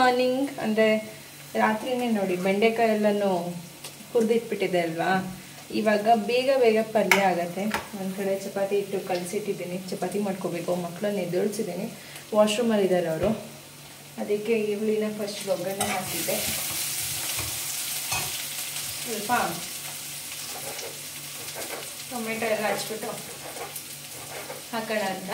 Morning ಅಂದರೆ ರಾತ್ರಿನೇ ನೋಡಿ ಬೆಂಡೆಕಾಯಿ ಎಲ್ಲನೂ ಹುರಿದಿಟ್ಬಿಟ್ಟಿದೆ ಅಲ್ವಾ ಇವಾಗ ಬೇಗ ಬೇಗ ಪಲ್ಯ ಆಗತ್ತೆ ಒಂದು ಕಡೆ ಚಪಾತಿ ಇಟ್ಟು ಕಲಸಿಟ್ಟಿದ್ದೀನಿ ಚಪಾತಿ ಮಾಡ್ಕೋಬೇಕು ಮಕ್ಕಳನ್ನ ಎದ್ದೇಳಿಸಿದ್ದೀನಿ ವಾಶ್ರೂಮಲ್ಲಿ ಇದ್ದಾರೆ ಅವರು ಅದಕ್ಕೆ ಈರುಳ್ಳಿನ ಫಸ್ಟ್ ಒಗ್ಗರಣೆ ಹಾಕಿದ್ದೆ ಸ್ವಲ್ಪ ಟೊಮೆಟೊ ಎಲ್ಲ ಹಚ್ಬಿಟ್ಟು ಹಾಕೋಣ ಅಂತ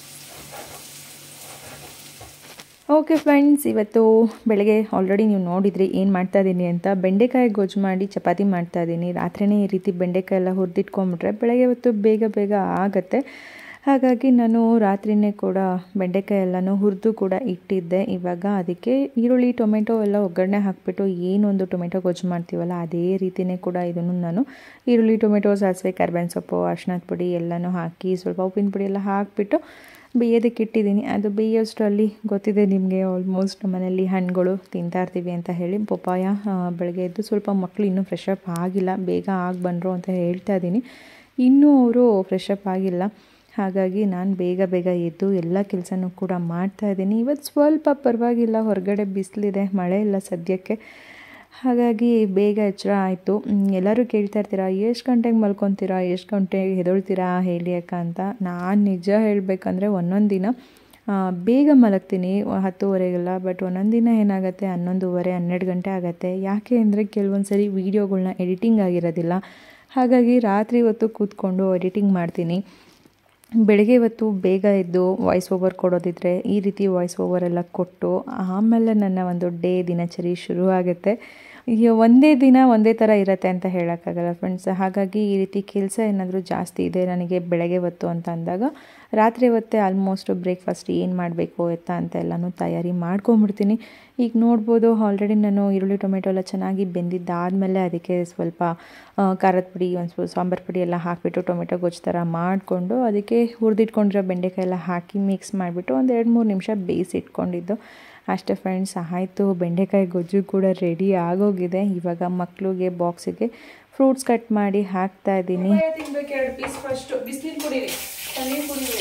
ಓಕೆ ಫ್ರೆಂಡ್ಸ್ ಇವತ್ತು ಬೆಳಗ್ಗೆ ಆಲ್ರೆಡಿ ನೀವು ನೋಡಿದ್ರಿ ಏನು ಮಾಡ್ತಾ ಇದ್ದೀನಿ ಅಂತ ಬೆಂಡೆಕಾಯಿ ಗೊಜ್ಜು ಮಾಡಿ ಚಪಾತಿ ಮಾಡ್ತಾ ಇದ್ದೀನಿ ರಾತ್ರಿನೇ ಈ ರೀತಿ ಬೆಂಡೆಕಾಯಿ ಎಲ್ಲ ಹುರಿದಿಟ್ಕೊಂಬಿಟ್ರೆ ಬೆಳಗ್ಗೆ ಇವತ್ತು ಬೇಗ ಬೇಗ ಆಗುತ್ತೆ ಹಾಗಾಗಿ ನಾನು ರಾತ್ರಿನೇ ಕೂಡ ಬೆಂಡೆಕಾಯಿ ಎಲ್ಲನೂ ಹುರಿದು ಕೂಡ ಇಟ್ಟಿದ್ದೆ ಇವಾಗ ಅದಕ್ಕೆ ಈರುಳ್ಳಿ ಟೊಮೆಟೊ ಎಲ್ಲ ಒಗ್ಗರಣೆ ಹಾಕಿಬಿಟ್ಟು ಏನೊಂದು ಟೊಮೆಟೊ ಗೊಜ್ಜು ಮಾಡ್ತೀವಲ್ಲ ಅದೇ ರೀತಿಯೇ ಕೂಡ ಇದನ್ನು ನಾನು ಈರುಳ್ಳಿ ಟೊಮೆಟೊ ಸಾಸಿವೆ ಕರ್ಬೇವಿನ ಸೊಪ್ಪು ಅರ್ಶಿನದ ಪುಡಿ ಎಲ್ಲನೂ ಹಾಕಿ ಸ್ವಲ್ಪ ಉಪ್ಪಿನ ಪುಡಿ ಎಲ್ಲ ಹಾಕಿಬಿಟ್ಟು ಬೇಯೋದಕ್ಕೆ ಇಟ್ಟಿದ್ದೀನಿ ಅದು ಬೇಯೋಷ್ಟರಲ್ಲಿ ಗೊತ್ತಿದೆ ನಿಮಗೆ ಆಲ್ಮೋಸ್ಟ್ ಮನೆಯಲ್ಲಿ ಹಣ್ಣುಗಳು ತಿಂತಾ ಇರ್ತೀವಿ ಅಂತ ಹೇಳಿ ಪಪ್ಪಾಯ ಬೆಳಗ್ಗೆ ಎದ್ದು ಸ್ವಲ್ಪ ಮಕ್ಕಳು ಇನ್ನೂ ಫ್ರೆಶ್ ಅಪ್ ಆಗಿಲ್ಲ ಬೇಗ ಆಗಿ ಬಂದರು ಅಂತ ಹೇಳ್ತಾ ಇದ್ದೀನಿ ಇನ್ನೂ ಅವರು ಫ್ರೆಶ್ ಅಪ್ ಆಗಿಲ್ಲ ಹಾಗಾಗಿ ನಾನು ಬೇಗ ಬೇಗ ಎದ್ದು ಎಲ್ಲ ಕೆಲಸನೂ ಕೂಡ ಮಾಡ್ತಾ ಇದ್ದೀನಿ ಇವತ್ತು ಸ್ವಲ್ಪ ಪರವಾಗಿಲ್ಲ ಹೊರಗಡೆ ಬಿಸಿಲಿದೆ ಮಳೆ ಇಲ್ಲ ಸದ್ಯಕ್ಕೆ ಹಾಗಾಗಿ ಬೇಗ ಎಚ್ಚರ ಆಯಿತು ಎಲ್ಲರೂ ಕೇಳ್ತಾ ಇರ್ತೀರಾ ಎಷ್ಟು ಗಂಟೆಗೆ ಮಲ್ಕೊತೀರಾ ಎಷ್ಟು ಗಂಟೆಗೆ ಎದೊಳ್ತೀರಾ ಹೇಳಿ ಅಕ್ಕ ಅಂತ ನಾನು ನಿಜ ಹೇಳಬೇಕಂದ್ರೆ ಒಂದೊಂದು ದಿನ ಬೇಗ ಮಲಗ್ತೀನಿ ಹತ್ತುವರೆಗೆಲ್ಲ ಬಟ್ ಒಂದೊಂದು ದಿನ ಏನಾಗುತ್ತೆ ಹನ್ನೊಂದುವರೆ ಹನ್ನೆರಡು ಗಂಟೆ ಆಗುತ್ತೆ ಯಾಕೆ ಅಂದರೆ ಕೆಲವೊಂದು ಸರಿ ವೀಡಿಯೋಗಳ್ನ ಎಡಿಟಿಂಗ್ ಆಗಿರೋದಿಲ್ಲ ಹಾಗಾಗಿ ರಾತ್ರಿ ಹೊತ್ತು ಕೂತ್ಕೊಂಡು ಎಡಿಟಿಂಗ್ ಮಾಡ್ತೀನಿ ಬೆಳಗ್ಗೆ ಇವತ್ತು ಬೇಗ ಎದ್ದು ವಾಯ್ಸ್ ಓವರ್ ಕೊಡೋದಿದ್ರೆ ಈ ರೀತಿ ವಾಯ್ಸ್ ಓವರ್ ಎಲ್ಲ ಕೊಟ್ಟು ಆಮೇಲೆ ನನ್ನ ಒಂದು ಡೇ ದಿನಚರಿ ಶುರು ಆಗುತ್ತೆ ಈಗ ಒಂದೇ ದಿನ ಒಂದೇ ಥರ ಇರುತ್ತೆ ಅಂತ ಹೇಳೋಕ್ಕಾಗಲ್ಲ ಫ್ರೆಂಡ್ಸ್ ಹಾಗಾಗಿ ಈ ರೀತಿ ಕೆಲಸ ಏನಾದರೂ ಜಾಸ್ತಿ ಇದೆ ನನಗೆ ಬೆಳಗ್ಗೆ ಹೊತ್ತು ಅಂತ ಅಂದಾಗ ರಾತ್ರಿ ಹೊತ್ತೇ ಆಲ್ಮೋಸ್ಟ್ ಬ್ರೇಕ್ಫಾಸ್ಟ್ ಏನು ಮಾಡಬೇಕು ಎತ್ತ ಅಂತ ಎಲ್ಲನೂ ತಯಾರಿ ಮಾಡ್ಕೊಂಬಿಡ್ತೀನಿ ಈಗ ನೋಡ್ಬೋದು ಆಲ್ರೆಡಿ ನಾನು ಈರುಳ್ಳಿ ಟೊಮೆಟೊ ಎಲ್ಲ ಚೆನ್ನಾಗಿ ಬೆಂದಿದ್ದಾದಮೇಲೆ ಅದಕ್ಕೆ ಸ್ವಲ್ಪ ಖಾರದ ಪುಡಿ ಒಂದು ಸ್ವಲ್ಪ ಸಾಂಬಾರು ಪುಡಿ ಎಲ್ಲ ಹಾಕಿಬಿಟ್ಟು ಟೊಮೆಟೊ ಗೊಜ್ಜು ಥರ ಮಾಡಿಕೊಂಡು ಅದಕ್ಕೆ ಹುರಿದಿಟ್ಕೊಂಡಿರೋ ಬೆಂಡೆಕಾಯಿ ಎಲ್ಲ ಹಾಕಿ ಮಿಕ್ಸ್ ಮಾಡಿಬಿಟ್ಟು ಒಂದು ಎರಡು ಮೂರು ನಿಮಿಷ ಬೇಯಿಸಿಟ್ಕೊಂಡಿದ್ದು ಅಷ್ಟೇ ಫ್ರೆಂಡ್ಸ್ ಆಯಿತು ಬೆಂಡೆಕಾಯಿ ಗೊಜ್ಜು ಕೂಡ ರೆಡಿ ಆಗೋಗಿದೆ ಇವಾಗ ಮಕ್ಕಳಿಗೆ ಬಾಕ್ಸಿಗೆ ಫ್ರೂಟ್ಸ್ ಕಟ್ ಮಾಡಿ ಹಾಕ್ತಾ ಇದ್ದೀನಿ ತಿನ್ಬೇಕು ಎರಡು ಪೀಸ್ ಫಸ್ಟ್ ಬಿಸಿನೀರು ಕುಡೀರಿ ತಣ್ಣೀರು ಕುಡೀರಿ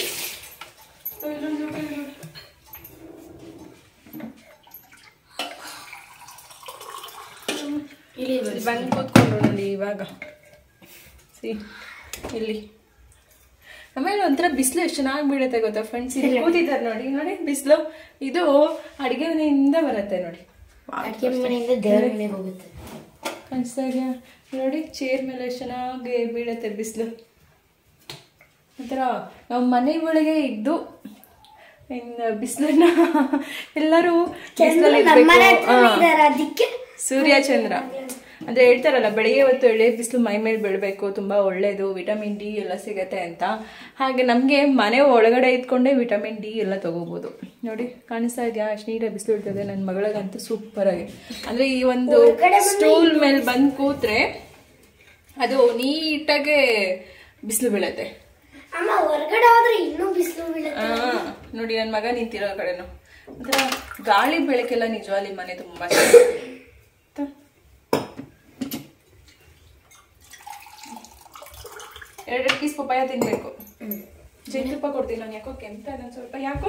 ಇಲ್ಲಿ ಬಂದು ಕೂತ್ಕೊಂಡ್ರು ನೋಡಿ ಇವಾಗ ಸಿ ಇಲ್ಲಿ ಆಮೇಲೆ ಒಂಥರ ಬಿಸಿಲು ಎಷ್ಟು ಚೆನ್ನಾಗಿ ಬೀಳುತ್ತೆ ಗೊತ್ತಾ ಫ್ರೆಂಡ್ಸ್ ಇಲ್ಲಿ ಕೂತಿದ್ದಾರೆ ನೋಡಿ ನೋಡಿ ಬಿಸಿಲು ಇದು ಅಡುಗೆ ಮನೆಯಿಂದ ಬರುತ್ತೆ ನೋಡಿ ಅಡಿಗೆ ಮನೆಯಿಂದ ದೇವರ ಮನೆಗೆ ಹೋಗುತ್ತೆ ಕಾಣಿಸ್ತಾ ಇದೆಯಾ ನೋಡಿ ಚೇರ್ ಮೇಲೆ ಎಷ್ಟು ಚೆನ್ನಾಗಿ ಬೀಳುತ್ತೆ ಬಿಸಿಲು ಒಂಥರ ನಾವು ಮನೆ ಒಳಗೆ ಇದ್ದು ಇನ್ನು ಬಿಸಿಲನ್ನ ಎಲ್ಲರೂ ಬಿಸಿಲಲ್ಲಿ ಇರ್ಬೇಕು. ಹಾ. ಅದಕ್ಕೆ ಸೂರ್ಯ ಚಂದ್ರ ಅಂದ್ರೆ ಹೇಳ್ತಾರಲ್ಲ ಬೆಳಿಗ್ಗೆ ಹೊತ್ತು ಎಳೆ ಬಿಸಿಲು ಮೈ ಮೇಲೆ ಬೀಳಬೇಕು ತುಂಬಾ ಒಳ್ಳೇದು ವಿಟಮಿನ್ ಡಿ ಎಲ್ಲ ಸಿಗತ್ತೆ ಅಂತ ಹಾಗೆ ನಮಗೆ ಮನೆ ಒಳಗಡೆ ಇದ್ಕೊಂಡೇ ವಿಟಮಿನ್ ಡಿ ಎಲ್ಲ ತಗೋಬಹುದು ನೋಡಿ ಕಾಣಿಸ್ತಾ ಇದೆಯಾ ಅಷ್ಟು ನೀಟಾಗಿ ಬಿಸಿಲು ಇರ್ತದೆ ನನ್ನ ಮಗಳಿಗಂತೂ ಸೂಪರ್ ಆಗಿ ಅಂದ್ರೆ ಈ ಒಂದು ಸ್ಟೂಲ್ ಮೇಲೆ ಬಂದು ಕೂತ್ರೆ ಅದು ನೀಟಾಗೆ ಬಿಸಿಲು ಬೀಳತ್ತೆ ಅಮ್ಮ ಹೊರಗಡೆ ಹೋದ್ರೆ ಇನ್ನೂ ಬಿಸಿಲು ಬೀಳುತ್ತೆ ಆ, ನೋಡಿ ನನ್ನ ಮಗ ನಿಂತಿರೋ ಕಡೆನು ಒಂಥರ ಗಾಳಿ ಬೆಳಕೆಲ್ಲ ನಿಜವಾಗ್ಲಿ ಮನೆ ತುಂಬಾ ಚೆನ್ನಾಗಿದೆ. ತ- ಎರಡೆರಡು ಪೀಸ್ ಪಪ್ಪಾಯ ತಿನ್ಬೇಕು ಜೇನುತುಪ್ಪ ಕೊಡ್ತೀನಿ ನಾನು ಯಾಕೋ ಕೆಂಪ ಅದೊಂದು ಸ್ವಲ್ಪ ಯಾಕೋ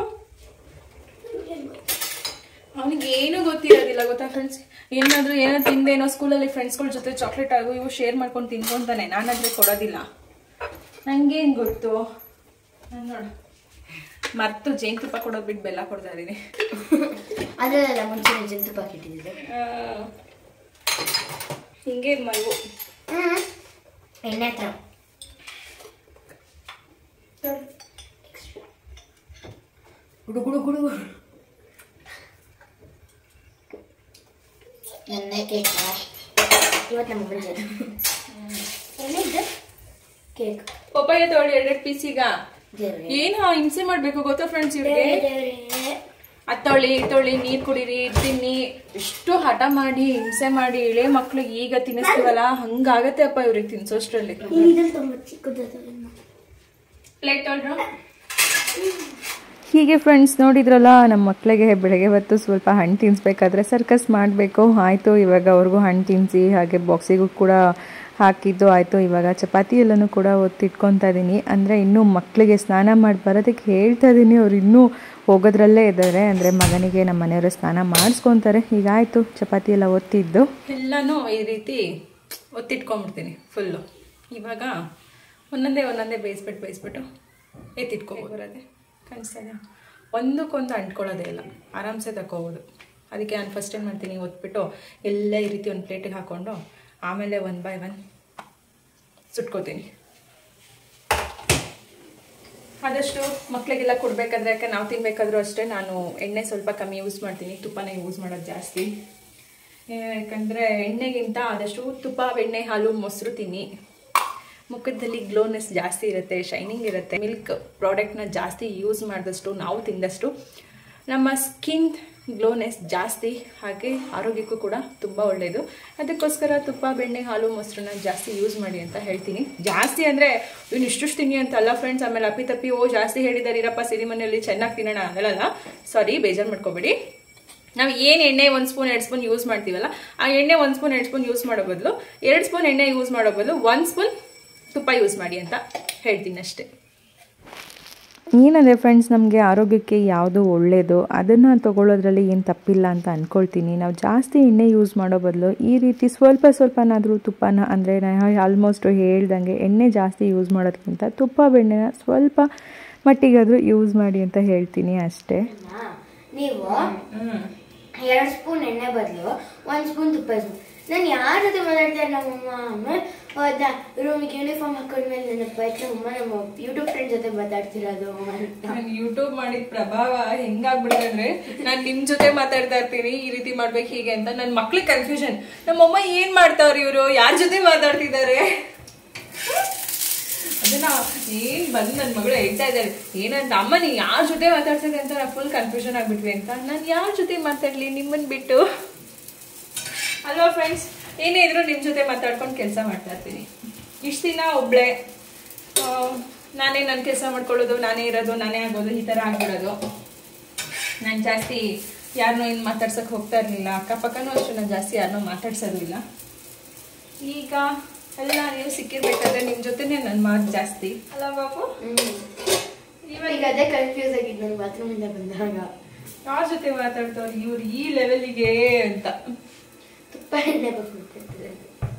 ಅವನಿಗೆ ಏನೂ ಗೊತ್ತಿರೋದಿಲ್ಲ ಗೊತ್ತಾ ಫ್ರೆಂಡ್ಸ್ ಏನಾದ್ರು ಏನೋ ತಿಂದೇನೋ ಸ್ಕೂಲಲ್ಲಿ ಫ್ರೆಂಡ್ಸ್ಗಳ ಜೊತೆ ಚಾಕ್ಲೇಟ್ ಆಗು ಇವು ಶೇರ್ ಮಾಡ್ಕೊಂಡು ತಿನ್ಕೊಂತಾನೆ ನಾನಾದ್ರೆ ಕೊಡೋದಿಲ್ಲ ನಂಗೇನು ಗೊತ್ತು ನಾನ್ ನೋಡು ಮರ್ತು ಜೇನುತುಪ್ಪ ಕೊಡೋದು ಬಿಟ್ಟು ಬೆಲ್ಲ ಕೊಡ್ತಾ ಇದ್ದೀನಿ ಅದಲ್ಲ ಮುಂಚೆ ಜಂತು ಪಾಕೆಟ್ ಇದೆ ಹಿಂಗೆ ಮಲ್ವು ಎಣ್ಣೆ ಹತ್ರ ಗುಡು ಗುಡು ಗುಡು ಗುಡು ನನ್ನ ಕೇಕ್ ಇವತ್ತು ನಮ್ಮ ಮುಂಜೆ ಏನಿದೆ ಕೇಕ್ ಪಪ್ಪಾಯ ತಗೊಳ್ಳಿ ಎರಡೆರಡು ಪೀಸ್ ಈಗ ದೇವ್ರೆ ಏನು ಹಿಂಸೆ ಮಾಡ್ಬೇಕು ಗೊತ್ತಾ ಫ್ರೆಂಡ್ಸ್ ಇವ್ರಿಗೆ ದೇವ್ರೆ ಅತ್ತೊಳ್ಳಿ ಇತ್ತೊಳ್ಳಿ ನೀರ್ ಕುಡೀರಿ ಇದ್ ತಿನ್ನಿ ಎಷ್ಟು ಹಠ ಮಾಡಿ ಹಿಂಸೆ ಮಾಡಿ ಇಳೆ ಮಕ್ಳಿಗೆ ಈಗ ತಿನ್ನಿಸ್ತೀವಲ್ಲ ಹಂಗಾಗತ್ತೆ ಅಪ್ಪ ಇವ್ರಿಗೆ ತಿನ್ಸೋಷ್ಟ್ರಲ್ಲಿ ಇದು ತುಂಬ ಚಿಕ್ಕದದು ಪ್ಲೇಟ್ ತೊಳ್ರು ಹೀಗೆ ಫ್ರೆಂಡ್ಸ್ ನೋಡಿದ್ರಲ್ಲ ನಮ್ಮ ಮಕ್ಕಳಿಗೆ ಬೆಳಗ್ಗೆ ಹೊತ್ತು ಸ್ವಲ್ಪ ಹಣ್ಣು ತಿನ್ನಿಸ್ಬೇಕಾದ್ರೆ ಸರ್ಕಸ್ ಮಾಡಬೇಕು ಆಯಿತು ಇವಾಗ ಅವ್ರಿಗೂ ಹಣ್ಣು ತಿನ್ನಿಸಿ ಹಾಗೆ ಬಾಕ್ಸಿಗೂ ಕೂಡ ಹಾಕಿದ್ದು ಆಯಿತು ಇವಾಗ ಚಪಾತಿ ಎಲ್ಲನೂ ಕೂಡ ಒತ್ತಿಟ್ಕೊತಾ ಇದ್ದೀನಿ ಅಂದರೆ ಇನ್ನೂ ಮಕ್ಕಳಿಗೆ ಸ್ನಾನ ಮಾಡಿ ಬರೋದಕ್ಕೆ ಹೇಳ್ತಾ ಇದ್ದೀನಿ ಅವ್ರು ಇನ್ನೂ ಹೋಗೋದ್ರಲ್ಲೇ ಇದ್ದಾರೆ ಅಂದರೆ ಮಗನಿಗೆ ನಮ್ಮ ಮನೆಯವರು ಸ್ನಾನ ಮಾಡಿಸ್ಕೊತಾರೆ ಹೀಗಾಯಿತು ಚಪಾತಿ ಎಲ್ಲ ಒತ್ತಿದ್ದು ಎಲ್ಲನೂ ಈ ರೀತಿ ಒತ್ತಿಟ್ಕೊಂಡ್ಬಿಡ್ತೀನಿ ಫುಲ್ಲು ಇವಾಗ ಒಂದೊಂದೇ ಒಂದೊಂದೇ ಬೇಯಿಸ್ಬಿಟ್ಟು ಬೇಯಿಸ್ಬಿಟ್ಟು ಎತ್ತಿಟ್ಕೊಬೋರದೆ ಕಾಣಿಸ್ತದೆ ಒಂದಕ್ಕೊಂದು ಅಂಟ್ಕೊಳ್ಳೋದೇ ಇಲ್ಲ ಆರಾಮ್ಸೆ ತಗೋಬೋದು ಅದಕ್ಕೆ ನಾನು ಫಸ್ಟ್ ಏನು ಮಾಡ್ತೀನಿ ಒತ್ಬಿಟ್ಟು ಎಲ್ಲ ಈ ರೀತಿ ಒಂದು ಪ್ಲೇಟಿಗೆ ಹಾಕ್ಕೊಂಡು ಆಮೇಲೆ ಒನ್ ಬೈ ಒನ್ ಸುಟ್ಕೋತೀನಿ ಆದಷ್ಟು ಮಕ್ಕಳಿಗೆಲ್ಲ ಕೊಡಬೇಕಾದ್ರೆ ಯಾಕೆ ನಾವು ತಿನ್ಬೇಕಾದ್ರೂ ಅಷ್ಟೇ ನಾನು ಎಣ್ಣೆ ಸ್ವಲ್ಪ ಕಮ್ಮಿ ಯೂಸ್ ಮಾಡ್ತೀನಿ ತುಪ್ಪನೇ ಯೂಸ್ ಮಾಡೋದು ಜಾಸ್ತಿ ಯಾಕಂದರೆ ಎಣ್ಣೆಗಿಂತ ಆದಷ್ಟು ತುಪ್ಪ ಬೆಣ್ಣೆ ಹಾಲು ಮೊಸರು ತಿನ್ನಿ ಮುಖದಲ್ಲಿ ಗ್ಲೋನೆಸ್ ಜಾಸ್ತಿ ಇರುತ್ತೆ ಶೈನಿಂಗ್ ಇರುತ್ತೆ ಮಿಲ್ಕ್ ಪ್ರಾಡಕ್ಟ್ನ ಜಾಸ್ತಿ ಯೂಸ್ ಮಾಡಿದಷ್ಟು ನಾವು ತಿಂದಷ್ಟು ನಮ್ಮ ಸ್ಕಿನ್ ಗ್ಲೋನೆಸ್ ಜಾಸ್ತಿ ಹಾಗೆ ಆರೋಗ್ಯಕ್ಕೂ ಕೂಡ ತುಂಬ ಒಳ್ಳೆಯದು ಅದಕ್ಕೋಸ್ಕರ ತುಪ್ಪ ಬೆಣ್ಣೆ ಹಾಲು ಮೊಸರನ್ನ ಜಾಸ್ತಿ ಯೂಸ್ ಮಾಡಿ ಅಂತ ಹೇಳ್ತೀನಿ ಜಾಸ್ತಿ ಅಂದರೆ ಇವ್ನು ಇಷ್ಟುಷ್ಟು ತಿನ್ನಿ ಅಂತ ಅಲ್ಲ ಫ್ರೆಂಡ್ಸ್ ಆಮೇಲೆ ಅಪ್ಪಿ ತಪ್ಪಿ ಓ ಜಾಸ್ತಿ ಹೇಳಿದಾರೆ ಇರಪ್ಪ ಸಿರಿಮನೆಯಲ್ಲಿ ಚೆನ್ನಾಗಿ ತಿನ್ನೋಣ ಅನ್ನಲ್ಲ ಸಾರಿ ಬೇಜಾರು ಮಾಡ್ಕೋಬೇಡಿ ನಾವು ಏನು ಎಣ್ಣೆ ಒಂದು ಸ್ಪೂನ್ ಎರಡು ಸ್ಪೂನ್ ಯೂಸ್ ಮಾಡ್ತೀವಲ್ಲ ಆ ಎಣ್ಣೆ ಒಂದು ಸ್ಪೂನ್ ಎರಡು ಸ್ಪೂನ್ ಯೂಸ್ ಮಾಡೋ ಬದಲು ಎರಡು ಸ್ಪೂನ್ ಎಣ್ಣೆ ಯೂಸ್ ಮಾಡೋ ಬದಲು ಒಂದು ಸ್ಪೂನ್ ತುಪ್ಪ ಯೂಸ್ ಮಾಡಿ ಅಂತ ಹೇಳ್ತೀನಿ ಅಷ್ಟೇ ಏನಂದರೆ ಫ್ರೆಂಡ್ಸ್ ನಮಗೆ ಆರೋಗ್ಯಕ್ಕೆ ಯಾವುದು ಒಳ್ಳೆಯದು ಅದನ್ನು ತಗೊಳ್ಳೋದ್ರಲ್ಲಿ ಏನು ತಪ್ಪಿಲ್ಲ ಅಂತ ಅಂದ್ಕೊಳ್ತೀನಿ ನಾವು ಜಾಸ್ತಿ ಎಣ್ಣೆ ಯೂಸ್ ಮಾಡೋ ಬದಲು ಈ ರೀತಿ ಸ್ವಲ್ಪ ಸ್ವಲ್ಪನಾದರೂ ತುಪ್ಪನ ಅಂದರೆ ನಾನು ಆಲ್ಮೋಸ್ಟ್ ಹೇಳ್ದಂಗೆ ಎಣ್ಣೆ ಜಾಸ್ತಿ ಯೂಸ್ ಮಾಡೋದಕ್ಕಿಂತ ತುಪ್ಪ ಬೆಣ್ಣೆನ ಸ್ವಲ್ಪ ಮಟ್ಟಿಗಾದರೂ ಯೂಸ್ ಮಾಡಿ ಅಂತ ಹೇಳ್ತೀನಿ ಅಷ್ಟೇ ನೀವು ಎರಡು ಸ್ಪೂನ್ ಎಣ್ಣೆ ಬದಲು ಒಂದು ಸ್ಪೂನ್ ತುಪ್ಪ use ಮಾಡಿ. ನಾನು ಯಾರ ಜೊತೆ ಮಾತಾಡ್ತಾರೆ ನಮ್ಮಮ್ಮ ಆಮೇಲೆ ಹೋದ ರೂಮಿಗೆ ಯೂನಿಫಾರ್ಮ್ ಹಾಕೊಂಡ್ಮೇಲೆ ನೆನಪಾಯ್ತು ನಮ್ಮಮ್ಮ ನಮ್ಮ ಯೂಟ್ಯೂಬ್ ಫ್ರೆಂಡ್ ಜೊತೆ ಮಾತಾಡ್ತಿರೋದು ಅಂತ ನಾನು ಯೂಟ್ಯೂಬ್ ಮಾಡಿದ ಪ್ರಭಾವ ಹೆಂಗಾಗ್ಬಿಡುತ್ತೆ ಅಂದ್ರೆ ನಾನು ನಿಮ್ ಜೊತೆ ಮಾತಾಡ್ತಾ ಇರ್ತೀನಿ ಈ ರೀತಿ ಮಾಡ್ಬೇಕು ಹೀಗೆ ಅಂತ ನನ್ನ ಮಕ್ಳಿಗೆ ಕನ್ಫ್ಯೂಷನ್ ನಮ್ಮಮ್ಮ ಏನ್ ಮಾಡ್ತಾವ್ರಿ ಇವರು ಯಾರ ಜೊತೆ ಮಾತಾಡ್ತಿದ್ದಾರೆ ಅದನ್ನ ಏನ್ ಬಂದು ನನ್ನ ಮಗಳು ಹೇಳ್ತಾ ಇದ್ದಾರೆ ಏನಂತ ಅಮ್ಮ ನೀ ಯಾರ ಜೊತೆ ಮಾತಾಡ್ತಿದ್ದೆ ಅಂತ ನಾ ಫುಲ್ ಕನ್ಫ್ಯೂಷನ್ ಆಗ್ಬಿಟ್ವಿ ಅಂತ ನಾನು ಯಾರ ಜೊತೆ ಮಾತಾಡ್ಲಿ ನಿಮ್ಮನ್ ಬಿಟ್ಟು ಅಲ್ವಾ ಫ್ರೆಂಡ್ಸ್ ಏನೇ ಇದ್ರು ನಿಮ್ಮ ಜೊತೆ ಮಾತಾಡ್ಕೊಂಡು ಕೆಲಸ ಮಾಡ್ತಾ ಇರ್ತೀನಿ ಇಷ್ಟು ದಿನ ಒಬ್ಳೆ ಆ, ನಾನೇ ನನ್ನ ಕೆಲಸ ಮಾಡ್ಕೊಳ್ಳೋದು ನಾನೇ ಇರೋದು ನಾನೇ ಆಗೋದು ಈ ಥರ ಆಗ್ಬಿಡೋದು ನಾನು ಜಾಸ್ತಿ ಯಾರನ್ನೂ ಏನು ಮಾತಾಡ್ಸಕ್ಕೆ ಹೋಗ್ತಾ ಇರಲಿಲ್ಲ ಅಕ್ಕಪಕ್ಕನೂ ಅಷ್ಟು ನಾನು ಜಾಸ್ತಿ ಯಾರನ್ನೂ ಮಾತಾಡ್ಸೋದು ಇಲ್ಲ ಈಗ ಎಲ್ಲ ನೀವು ಸಿಕ್ಕಿರ್ಬೇಕಾದ್ರೆ ನಿಮ್ಮ ಜೊತೆನೇ ನನ್ನ ಮಾತು ಜಾಸ್ತಿ ಅಲ್ಲ ಬಾಬು ಈಗ ಅದೇ ಕನ್ಫ್ಯೂಸ್ ಆಗಿದ್ದು ನಾನು ಬಾತ್ರೂಮಿಂದ ಬಂದಾಗ ಯಾರ ಜೊತೆ ಮಾತಾಡ್ತಾವ್ರು ಇವ್ರು ಈ ಲೆವೆಲಿಗೆ ಅಂತ ತುಪ್ಪ ಎಣ್ಣೆ ಬಂದ್ಬಿಟ್ಟಿರ್ತದೆ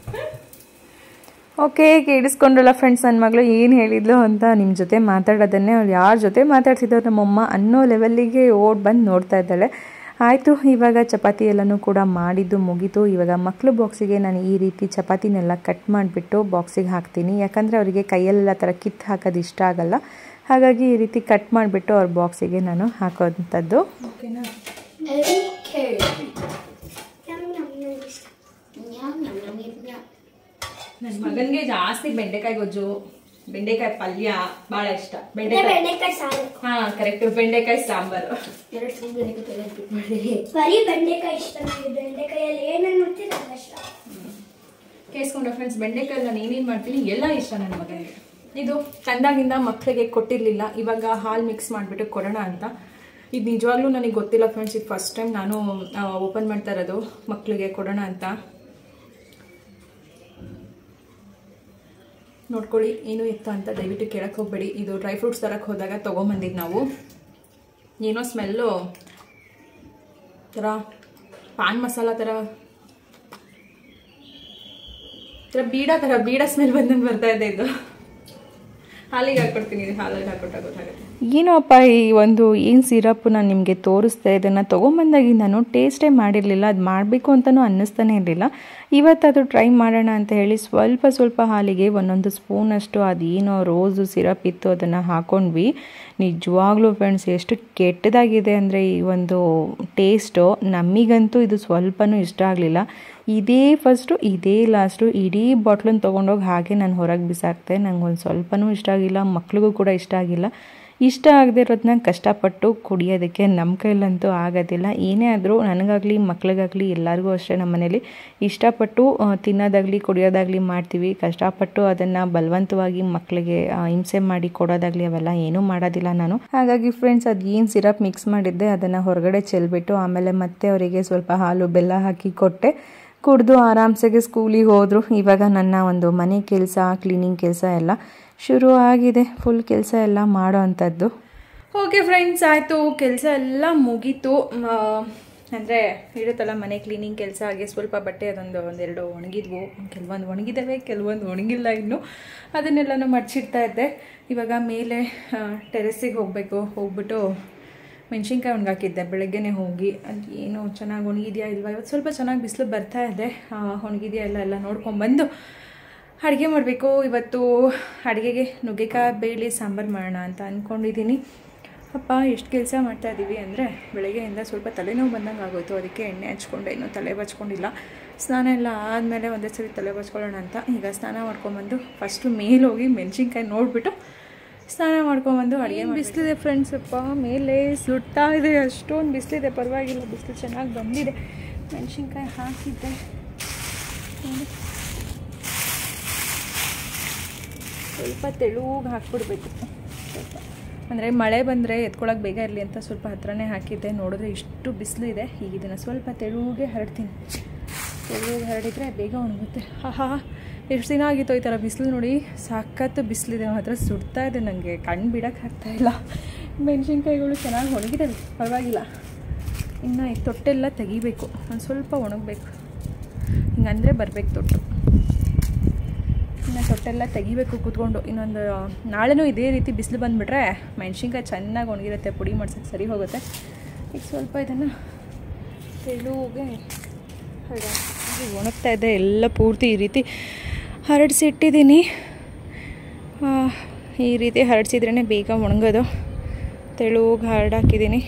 ಓಕೆ ಕೇಳಿಸ್ಕೊಂಡ್ರಲ್ಲ ಫ್ರೆಂಡ್ಸ್ ನನ್ನ ಮಗಳು ಏನು ಹೇಳಿದ್ಲು ಅಂತ ನಿಮ್ಮ ಜೊತೆ ಮಾತಾಡೋದನ್ನೇ ಅವ್ಳು ಯಾರ ಜೊತೆ ಮಾತಾಡ್ತಿದ್ದೋ ನಮ್ಮಮ್ಮ ಅನ್ನೋ ಲೆವೆಲ್ಲಿಗೆ ಓಡ್ ಬಂದು ನೋಡ್ತಾ ಇದ್ದಾಳೆ ಆಯಿತು ಇವಾಗ ಚಪಾತಿ ಎಲ್ಲನೂ ಕೂಡ ಮಾಡಿದ್ದು ಮುಗೀತು ಇವಾಗ ಮಕ್ಕಳು ಬಾಕ್ಸಿಗೆ ನಾನು ಈ ರೀತಿ ಚಪಾತಿನೆಲ್ಲ ಕಟ್ ಮಾಡಿಬಿಟ್ಟು ಬಾಕ್ಸಿಗೆ ಹಾಕ್ತೀನಿ ಯಾಕಂದರೆ ಅವರಿಗೆ ಕೈಯಲ್ಲೆಲ್ಲ ಥರ ಕಿತ್ತು ಹಾಕೋದು ಇಷ್ಟ ಆಗಲ್ಲ ಹಾಗಾಗಿ ಈ ರೀತಿ ಕಟ್ ಮಾಡಿಬಿಟ್ಟು ಅವ್ರ ಬಾಕ್ಸಿಗೆ ನಾನು ಹಾಕೋವಂಥದ್ದು ಓಕೆನಾ ನನ್ನ ಮಗನಿಗೆ ಜಾಸ್ತಿ ಬೆಂಡೆಕಾಯಿ ಗೊಜ್ಜು ಬೆಂಡೆಕಾಯಿ ಪಲ್ಯ ಭಾಳ ಇಷ್ಟ ಬೆಂಡೆಕಾಯಿ ಬೆಂಡೆಕಾಯಿ ಸಾರು ಹಾ ಕರೆಕ್ಟ್ ಬೆಂಡೆಕಾಯಿ ಸಾಂಬಾರು ಎರಡು ಸ್ಪೂನ್ ಬೆಂಡೆಕಾಯಿ ತೆಗೆದು ಮಾಡಿ ಬರೀ ಬೆಂಡೆಕಾಯಿ ಇಷ್ಟ ನನಗೆ ಬೆಂಡೆಕಾಯಲ್ಲಿ ಏನೇನು ಮಾಡ್ತೀನಿ ನಂಗೆ ಇಷ್ಟ ಕೇಳಿಸ್ಕೊಂಡ್ರೆ ಫ್ರೆಂಡ್ಸ್ ಬೆಂಡೆಕಾಯಿ ನಾನು ಏನೇನು ಮಾಡ್ತೀನಿ ಎಲ್ಲ ಇಷ್ಟ ನನ್ನ ಮಗನಿಗೆ ಇದು ತಂದಾಗಿಂದ ಮಕ್ಕಳಿಗೆ ಕೊಟ್ಟಿರಲಿಲ್ಲ ಇವಾಗ ಹಾಲು ಮಿಕ್ಸ್ ಮಾಡಿಬಿಟ್ಟು ಕೊಡೋಣ ಅಂತ ಇದು ನಿಜವಾಗ್ಲೂ ನನಗೆ ಗೊತ್ತಿಲ್ಲ ಫ್ರೆಂಡ್ಸ್ ಇದು ಫಸ್ಟ್ ಟೈಮ್ ನಾನು ಓಪನ್ ಮಾಡ್ತಾ ಇರೋದು ಮಕ್ಕಳಿಗೆ ಕೊಡೋಣ ಅಂತ ನೋಡ್ಕೊಳ್ಳಿ ಏನು ಇತ್ತ ಅಂತ ದಯವಿಟ್ಟು ಕೇಳಕ್ಕೆ ಹೋಗ್ಬೇಡಿ ಇದು ಡ್ರೈ ಫ್ರೂಟ್ಸ್ ತರಕ್ಕೆ ಹೋದಾಗ ತೊಗೊಂಬಂದಿದ್ದು ನಾವು ಏನೋ ಸ್ಮೆಲ್ಲು ಥರ ಪಾನ್ ಮಸಾಲ ಥರ ಥರ ಬೀಡ ಥರ ಬೀಡ ಸ್ಮೆಲ್ ಬಂದಂಗೆ ಬರ್ತಾ ಇದೆ ಇದು ಹಾಲಿಗೆ ಹಾಕ್ಕೊಡ್ತೀನಿ ಇದು ಹಾಲಿಗೆ ಹಾಕ್ಕೊಟ್ಟಾಗ ಗೊತ್ತಾಗುತ್ತೆ ಏನೋಪ್ಪ ಈ ಒಂದು ಏನು ಸಿರಪ್ ನಾನು ನಿಮಗೆ ತೋರಿಸ್ದೆ ಇದನ್ನು ತೊಗೊಂಬಂದಾಗಿ ನಾನು ಟೇಸ್ಟೇ ಮಾಡಿರಲಿಲ್ಲ ಅದು ಮಾಡಬೇಕು ಅಂತಲೂ ಅನ್ನಿಸ್ತಾನೆ ಇರಲಿಲ್ಲ ಇವತ್ತದು ಟ್ರೈ ಮಾಡೋಣ ಅಂತ ಹೇಳಿ ಸ್ವಲ್ಪ ಸ್ವಲ್ಪ ಹಾಲಿಗೆ ಒಂದೊಂದು ಸ್ಪೂನಷ್ಟು ಅದೇನೋ ರೋಸು ಸಿರಪ್ ಇತ್ತು ಅದನ್ನು ಹಾಕ್ಕೊಂಡ್ವಿ ನಿಜವಾಗ್ಲೂ ಫ್ರೆಂಡ್ಸ್ ಎಷ್ಟು ಕೆಟ್ಟದಾಗಿದೆ ಅಂದರೆ ಈ ಒಂದು ಟೇಸ್ಟು ನಮಗಂತೂ ಇದು ಸ್ವಲ್ಪನೂ ಇಷ್ಟ ಆಗಲಿಲ್ಲ ಇದೇ ಫಸ್ಟು ಇದೇ ಲಾಸ್ಟು ಇಡೀ ಬಾಟ್ಲನ್ನು ತೊಗೊಂಡೋಗಿ ಹಾಗೆ ನಾನು ಹೊರಗೆ ಬಿಸಾಕ್ತೆ ನಂಗೆ ಒಂದು ಸ್ವಲ್ಪನೂ ಇಷ್ಟ ಆಗಿಲ್ಲ ಮಕ್ಳಿಗೂ ಕೂಡ ಇಷ್ಟ ಆಗಿಲ್ಲ ಇಷ್ಟ ಆಗದೆ ಇರೋದನ್ನ ಕಷ್ಟಪಟ್ಟು ಕುಡಿಯೋದಕ್ಕೆ ನಮ್ಮ ಕೈಲಂತೂ ಆಗೋದಿಲ್ಲ ಏನೇ ಆದರೂ ನನಗಾಗಲಿ ಮಕ್ಳಿಗಾಗಲಿ ಎಲ್ಲರಿಗೂ ಅಷ್ಟೇ ನಮ್ಮ ಮನೇಲಿ ಇಷ್ಟಪಟ್ಟು ಆ, ತಿನ್ನೋದಾಗಲಿ ಕುಡಿಯೋದಾಗಲಿ ಮಾಡ್ತೀವಿ ಕಷ್ಟಪಟ್ಟು ಅದನ್ನು ಬಲವಂತವಾಗಿ ಮಕ್ಕಳಿಗೆ ಆ, ಹಿಂಸೆ ಮಾಡಿ ಕೊಡೋದಾಗಲಿ ಅವೆಲ್ಲ ಏನೂ ಮಾಡೋದಿಲ್ಲ ನಾನು ಹಾಗಾಗಿ ಫ್ರೆಂಡ್ಸ್ ಅದು ಏನು ಸಿರಪ್ ಮಿಕ್ಸ್ ಮಾಡಿದ್ದೆ ಅದನ್ನು ಹೊರಗಡೆ ಚೆಲ್ಬಿಟ್ಟು ಆಮೇಲೆ ಮತ್ತೆ ಅವರಿಗೆ ಸ್ವಲ್ಪ ಹಾಲು ಬೆಲ್ಲ ಹಾಕಿ ಕೊಟ್ಟೆ ಕುಡಿದು ಆರಾಮ್ಸೆಗೆ ಸ್ಕೂಲಿಗೆ ಹೋದರು ಇವಾಗ ನನ್ನ ಒಂದು ಮನೆ ಕೆಲಸ ಕ್ಲೀನಿಂಗ್ ಕೆಲಸ ಎಲ್ಲ ಶುರು ಆಗಿದೆ ಫುಲ್ ಕೆಲಸ ಎಲ್ಲ ಮಾಡೋ ಅಂಥದ್ದು ಓಕೆ ಫ್ರೆಂಡ್ಸ್ ಆಯಿತು ಕೆಲಸ ಎಲ್ಲ ಮುಗೀತು ಅಂದರೆ ಇರುತ್ತಲ್ಲ ಮನೆ ಕ್ಲೀನಿಂಗ್ ಕೆಲಸ ಹಾಗೆ ಸ್ವಲ್ಪ ಬಟ್ಟೆ ಅದೊಂದು ಒಂದೆರಡು ಒಣಗಿದ್ವು ಕೆಲವೊಂದು ಒಣಗಿದ್ದಾವೆ ಕೆಲವೊಂದು ಒಣಗಿಲ್ಲ ಇನ್ನು ಅದನ್ನೆಲ್ಲನೂ ಮಡ್ಚಿಡ್ತಾ ಇದ್ದೆ ಇವಾಗ ಮೇಲೆ ಟೆರೆಸ್ಸಿಗೆ ಹೋಗಬೇಕು ಹೋಗ್ಬಿಟ್ಟು ಮೆಣಸಿನ್ಕಾಯಿ ಒಣಗಾಕಿದ್ದೆ ಬೆಳಗ್ಗೆನೇ ಹೋಗಿ ಅದು ಏನು ಚೆನ್ನಾಗಿ ಒಣಗಿದೆಯಾ ಇಲ್ವಾ ಇವತ್ತು ಸ್ವಲ್ಪ ಚೆನ್ನಾಗಿ ಬಿಸಿಲು ಬರ್ತಾ ಇದೆ ಆ, ಒಣಗಿದೆಯಾ ಎಲ್ಲ ಎಲ್ಲ ನೋಡ್ಕೊಂಬಂದು ಅಡುಗೆ ಮಾಡಬೇಕು ಇವತ್ತು ಅಡುಗೆಗೆ ನುಗ್ಗೆಕಾಯಿ ಬೇಳೆ ಸಾಂಬಾರು ಮಾಡೋಣ ಅಂತ ಅಂದ್ಕೊಂಡಿದ್ದೀನಿ ಅಪ್ಪ ಎಷ್ಟು ಕೆಲಸ ಮಾಡ್ತಾ ಇದ್ದೀವಿ ಅಂದರೆ ಬೆಳಗ್ಗೆಯಿಂದ ಸ್ವಲ್ಪ ತಲೆನೋವು ಬಂದಂಗೆ ಆಗೋಯ್ತು ಅದಕ್ಕೆ ಎಣ್ಣೆ ಹಚ್ಕೊಂಡೆ ಇನ್ನೂ ತಲೆ ಬಚ್ಕೊಂಡಿಲ್ಲ ಸ್ನಾನ ಎಲ್ಲ ಆದಮೇಲೆ ಒಂದೇ ಸರಿ ತಲೆ ಬಚ್ಕೊಳ್ಳೋಣ ಅಂತ ಈಗ ಸ್ನಾನ ಮಾಡ್ಕೊಂಬಂದು ಫಸ್ಟು ಮೇಲೆ ಹೋಗಿ ಮೆಣಸಿನ್ಕಾಯಿ ನೋಡಿಬಿಟ್ಟು ಸ್ನಾನ ಮಾಡ್ಕೊಂಬಂದು ಅಡುಗೆ ಬಿಸಿಲಿದೆ ಫ್ರೆಂಡ್ಸ್ ಅಪ್ಪ ಮೇಲೆ ಸುಡ್ತಾ ಇದೆ ಅಷ್ಟೊಂದು ಬಿಸಿಲಿದೆ ಪರವಾಗಿಲ್ಲ ಬಿಸಿಲು ಚೆನ್ನಾಗಿ ಬಂದಿದೆ ಮೆಣಸಿನ್ಕಾಯಿ ಹಾಕಿದ್ದೆ ನೋಡಿ. ಸ್ವಲ್ಪ ತೆಳುಗೆ ಹಾಕ್ಬಿಡ್ಬೇಕು ಸ್ವಲ್ಪ ಅಂದರೆ ಮಳೆ ಬಂದರೆ ಎತ್ಕೊಳಕ್ಕೆ ಬೇಗ ಇರಲಿ ಅಂತ ಸ್ವಲ್ಪ ಹತ್ರನೇ ಹಾಕಿದ್ದೆ ನೋಡಿದ್ರೆ ಇಷ್ಟು ಬಿಸಿಲು ಇದೆ ಈಗ ಇದನ್ನು ಸ್ವಲ್ಪ ತೆಳುಗೆ ಹರಡ್ತೀನಿ ತೆಳುಗೆ ಹರಡಿದ್ರೆ ಬೇಗ ಒಣಗುತ್ತೆ ಆಹಾ ಎಷ್ಟು ದಿನ ಆಗಿತ್ತು ಈ ಥರ ಬಿಸಿಲು ನೋಡಿ ಸಖತ್ತು ಬಿಸಿಲಿದೆ ಮಾತ್ರ ಸುಡ್ತಾ ಇದೆ ನನಗೆ ಕಣ್ಣು ಬಿಡೋಕ್ಕೆ ಆಗ್ತಾ ಇಲ್ಲ ಮೆಣಸಿನ್ಕಾಯಿಗಳು ಚೆನ್ನಾಗಿ ಒಣಗಿದ್ದಾವೆ ಪರವಾಗಿಲ್ಲ ಇನ್ನು ಈ ತೊಟ್ಟೆಲ್ಲ ತೆಗಿಬೇಕು ಒಂದು ಸ್ವಲ್ಪ ಒಣಗಬೇಕು ಹಿಂಗಂದರೆ ಬರಬೇಕು ತೊಟ್ಟು ಇನ್ನು ತೊಟ್ಟೆಲ್ಲ ತೆಗಿಬೇಕು ಕೂತ್ಕೊಂಡು ಇನ್ನೊಂದು ನಾಳೆನೂ ಇದೇ ರೀತಿ ಬಿಸಿಲು ಬಂದುಬಿಟ್ರೆ ಮೆಣಸಿನ್ಕಾಯಿ ಚೆನ್ನಾಗಿ ಒಣಗಿರುತ್ತೆ ಪುಡಿ ಮಾಡ್ಸೋಕ್ಕೆ ಸರಿ ಹೋಗುತ್ತೆ ಈಗ ಸ್ವಲ್ಪ ಇದನ್ನು ತೆಳುಗೆ ಹರಡ ಒಣಗ್ತಾ ಇದೆ ಎಲ್ಲ ಪೂರ್ತಿ ಈ ರೀತಿ ಹರಡಿಸಿ ಇಟ್ಟಿದ್ದೀನಿ ಆ, ಈ ರೀತಿ ಹರಡಿಸಿದ್ರೇ ಬೇಗ ಒಣಗೋದು ತೆಳುಗೆ ಹರಡಾಕಿದ್ದೀನಿ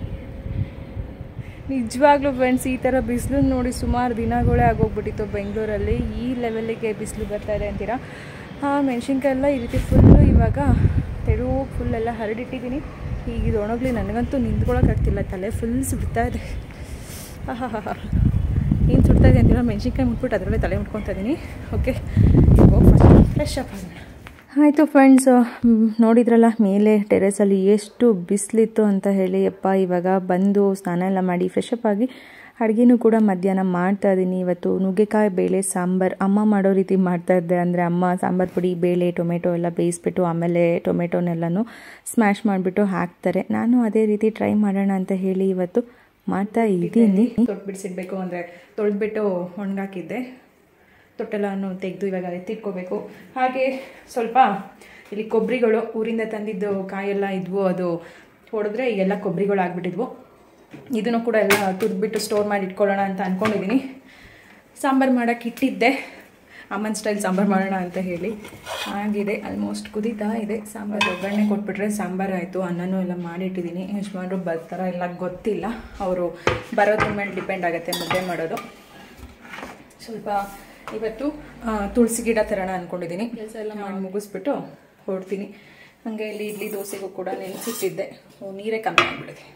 ನಿಜವಾಗ್ಲೂ ಫ್ರೆಂಡ್ಸ್ ಈ ಥರ ಬಿಸಿಲು ನೋಡಿ ಸುಮಾರು ದಿನಗಳೇ ಆಗೋಗ್ಬಿಟ್ಟಿತ್ತು ಬೆಂಗಳೂರಲ್ಲಿ ಈ ಲೆವೆಲ್ಲಿಗೆ ಬಿಸಿಲು ಬರ್ತಾ ಇದೆ ಅಂತೀರಾ ಆ ಮೆಣಸಿನ್ಕಾಯಿ ಎಲ್ಲ ಈ ರೀತಿ ಫುಲ್ಲು ಇವಾಗ ತೆಳು ಫುಲ್ಲೆಲ್ಲ ಹರಡಿಟ್ಟಿದ್ದೀನಿ ಈಗ ಇದು ಒಣಗಲಿ ನನಗಂತೂ ನಿಂತ್ಕೊಳ್ಳೋಕ್ಕಾಗ್ತಿಲ್ಲ ತಲೆ ಫುಲ್ ಸುಡ್ತಾ ಇದೆ ಆಹಾ ಏನು ಸುಡ್ತಾ ಇದೆ ಅಂತೀರ ಮೆಣಸಿನ್ಕಾಯಿ ಮುಟ್ಬಿಟ್ಟು ಅದರಲ್ಲೇ ತಲೆ ಮುಟ್ಕೊತಾ ಇದ್ದೀನಿ ಓಕೆ ಹೋಗಿ ಫಸ್ಟ್ ಫ್ರೆಶ್ ಅಪ್ ಆಗೋಣ ಆಯಿತು ಫ್ರೆಂಡ್ಸ್ ನೋಡಿದ್ರಲ್ಲ ಮೇಲೆ ಟೆರೆಸಲ್ಲಿ ಎಷ್ಟು ಬಿಸಿಲಿತ್ತು ಅಂತ ಹೇಳಿ ಅಪ್ಪ ಇವಾಗ ಬಂದು ಸ್ನಾನ ಎಲ್ಲ ಮಾಡಿ ಫ್ರೆಶ್ ಅಪ್ ಆಗಿ ಅಡುಗೆನೂ ಕೂಡ ಮಧ್ಯಾಹ್ನ ಮಾಡ್ತಾ ಇದ್ದೀನಿ ಇವತ್ತು ನುಗ್ಗೆಕಾಯಿ ಬೇಳೆ ಸಾಂಬಾರು ಅಮ್ಮ ಮಾಡೋ ರೀತಿ ಮಾಡ್ತಾ ಇದ್ದೆ ಅಂದರೆ ಅಮ್ಮ ಸಾಂಬಾರು ಪುಡಿ ಬೇಳೆ ಟೊಮೆಟೊ ಎಲ್ಲ ಬೇಯಿಸ್ಬಿಟ್ಟು ಆಮೇಲೆ ಟೊಮೆಟೊನೆಲ್ಲನೂ ಸ್ಮ್ಯಾಶ್ ಮಾಡಿಬಿಟ್ಟು ಹಾಕ್ತಾರೆ ನಾನು ಅದೇ ರೀತಿ ಟ್ರೈ ಮಾಡೋಣ ಅಂತ ಹೇಳಿ ಇವತ್ತು ಮಾಡ್ತಾ ಇದ್ದೀನಿ ತೊಟ್ಟು ಬಿಡಿಸಿಡ್ಬೇಕು ಅಂದರೆ ತೊಳೆದ್ಬಿಟ್ಟು ಒಣಗಾಕಿದ್ದೆ ತೊಟ್ಟೆಲ್ಲವನ್ನು ತೆಗೆದು ಇವಾಗ ಎತ್ತಿಟ್ಕೋಬೇಕು ಹಾಗೆ ಸ್ವಲ್ಪ ಇಲ್ಲಿ ಕೊಬ್ಬರಿಗಳು ಊರಿಂದ ತಂದಿದ್ದು ಕಾಯೆಲ್ಲ ಇದ್ವು ಅದು ಹೊಡೆದ್ರೆ ಈಗೆಲ್ಲ ಕೊಬ್ಬರಿಗಳು ಆಗಿಬಿಟ್ಟಿದ್ವು ಇದನ್ನು ಕೂಡ ಎಲ್ಲ ತುರ್ದ್ಬಿಟ್ಟು ಸ್ಟೋರ್ ಮಾಡಿ ಇಟ್ಕೊಳ್ಳೋಣ ಅಂತ ಅಂದ್ಕೊಂಡಿದ್ದೀನಿ ಸಾಂಬಾರು ಮಾಡೋಕ್ಕೆ ಇಟ್ಟಿದ್ದೆ ಅಮ್ಮನ ಸ್ಟೈಲ್ ಸಾಂಬಾರು ಮಾಡೋಣ ಅಂತ ಹೇಳಿ ಆಗಿದೆ ಆಲ್ಮೋಸ್ಟ್ ಕುದೀತಾ ಇದೆ ಸಾಂಬಾರು ಒಗ್ಗರಣೆ ಕೊಟ್ಬಿಟ್ರೆ ಸಾಂಬಾರು ಆಯಿತು ಅನ್ನನೂ ಎಲ್ಲ ಮಾಡಿಟ್ಟಿದ್ದೀನಿ ಯಜಮಾನ್ರು ಬರ್ತಾರ ಎಲ್ಲ ಗೊತ್ತಿಲ್ಲ ಅವರು ಬರೋದ್ರ ಮೇಲೆ ಡಿಪೆಂಡ್ ಆಗುತ್ತೆ ಮುದ್ದೆ ಮಾಡೋದು ಸ್ವಲ್ಪ ಇವತ್ತು ಆ, ತುಳಸಿ ಗಿಡ ತರೋಣ ಅಂದ್ಕೊಂಡಿದ್ದೀನಿ ಕೆಲಸ ಎಲ್ಲ ಮಾಡಿ ಮುಗಿಸ್ಬಿಟ್ಟು ಹೊರಡ್ತೀನಿ ಹಾಗೆ ಇಲ್ಲಿ ಇಡ್ಲಿ ದೋಸೆಗೂ ಕೂಡ ನೆನೆಸಿಟ್ಟಿದ್ದೆ ಓ, ನೀರೇ ಕಮ್ಮಿ ಆಗಿಬಿಡಿದೆ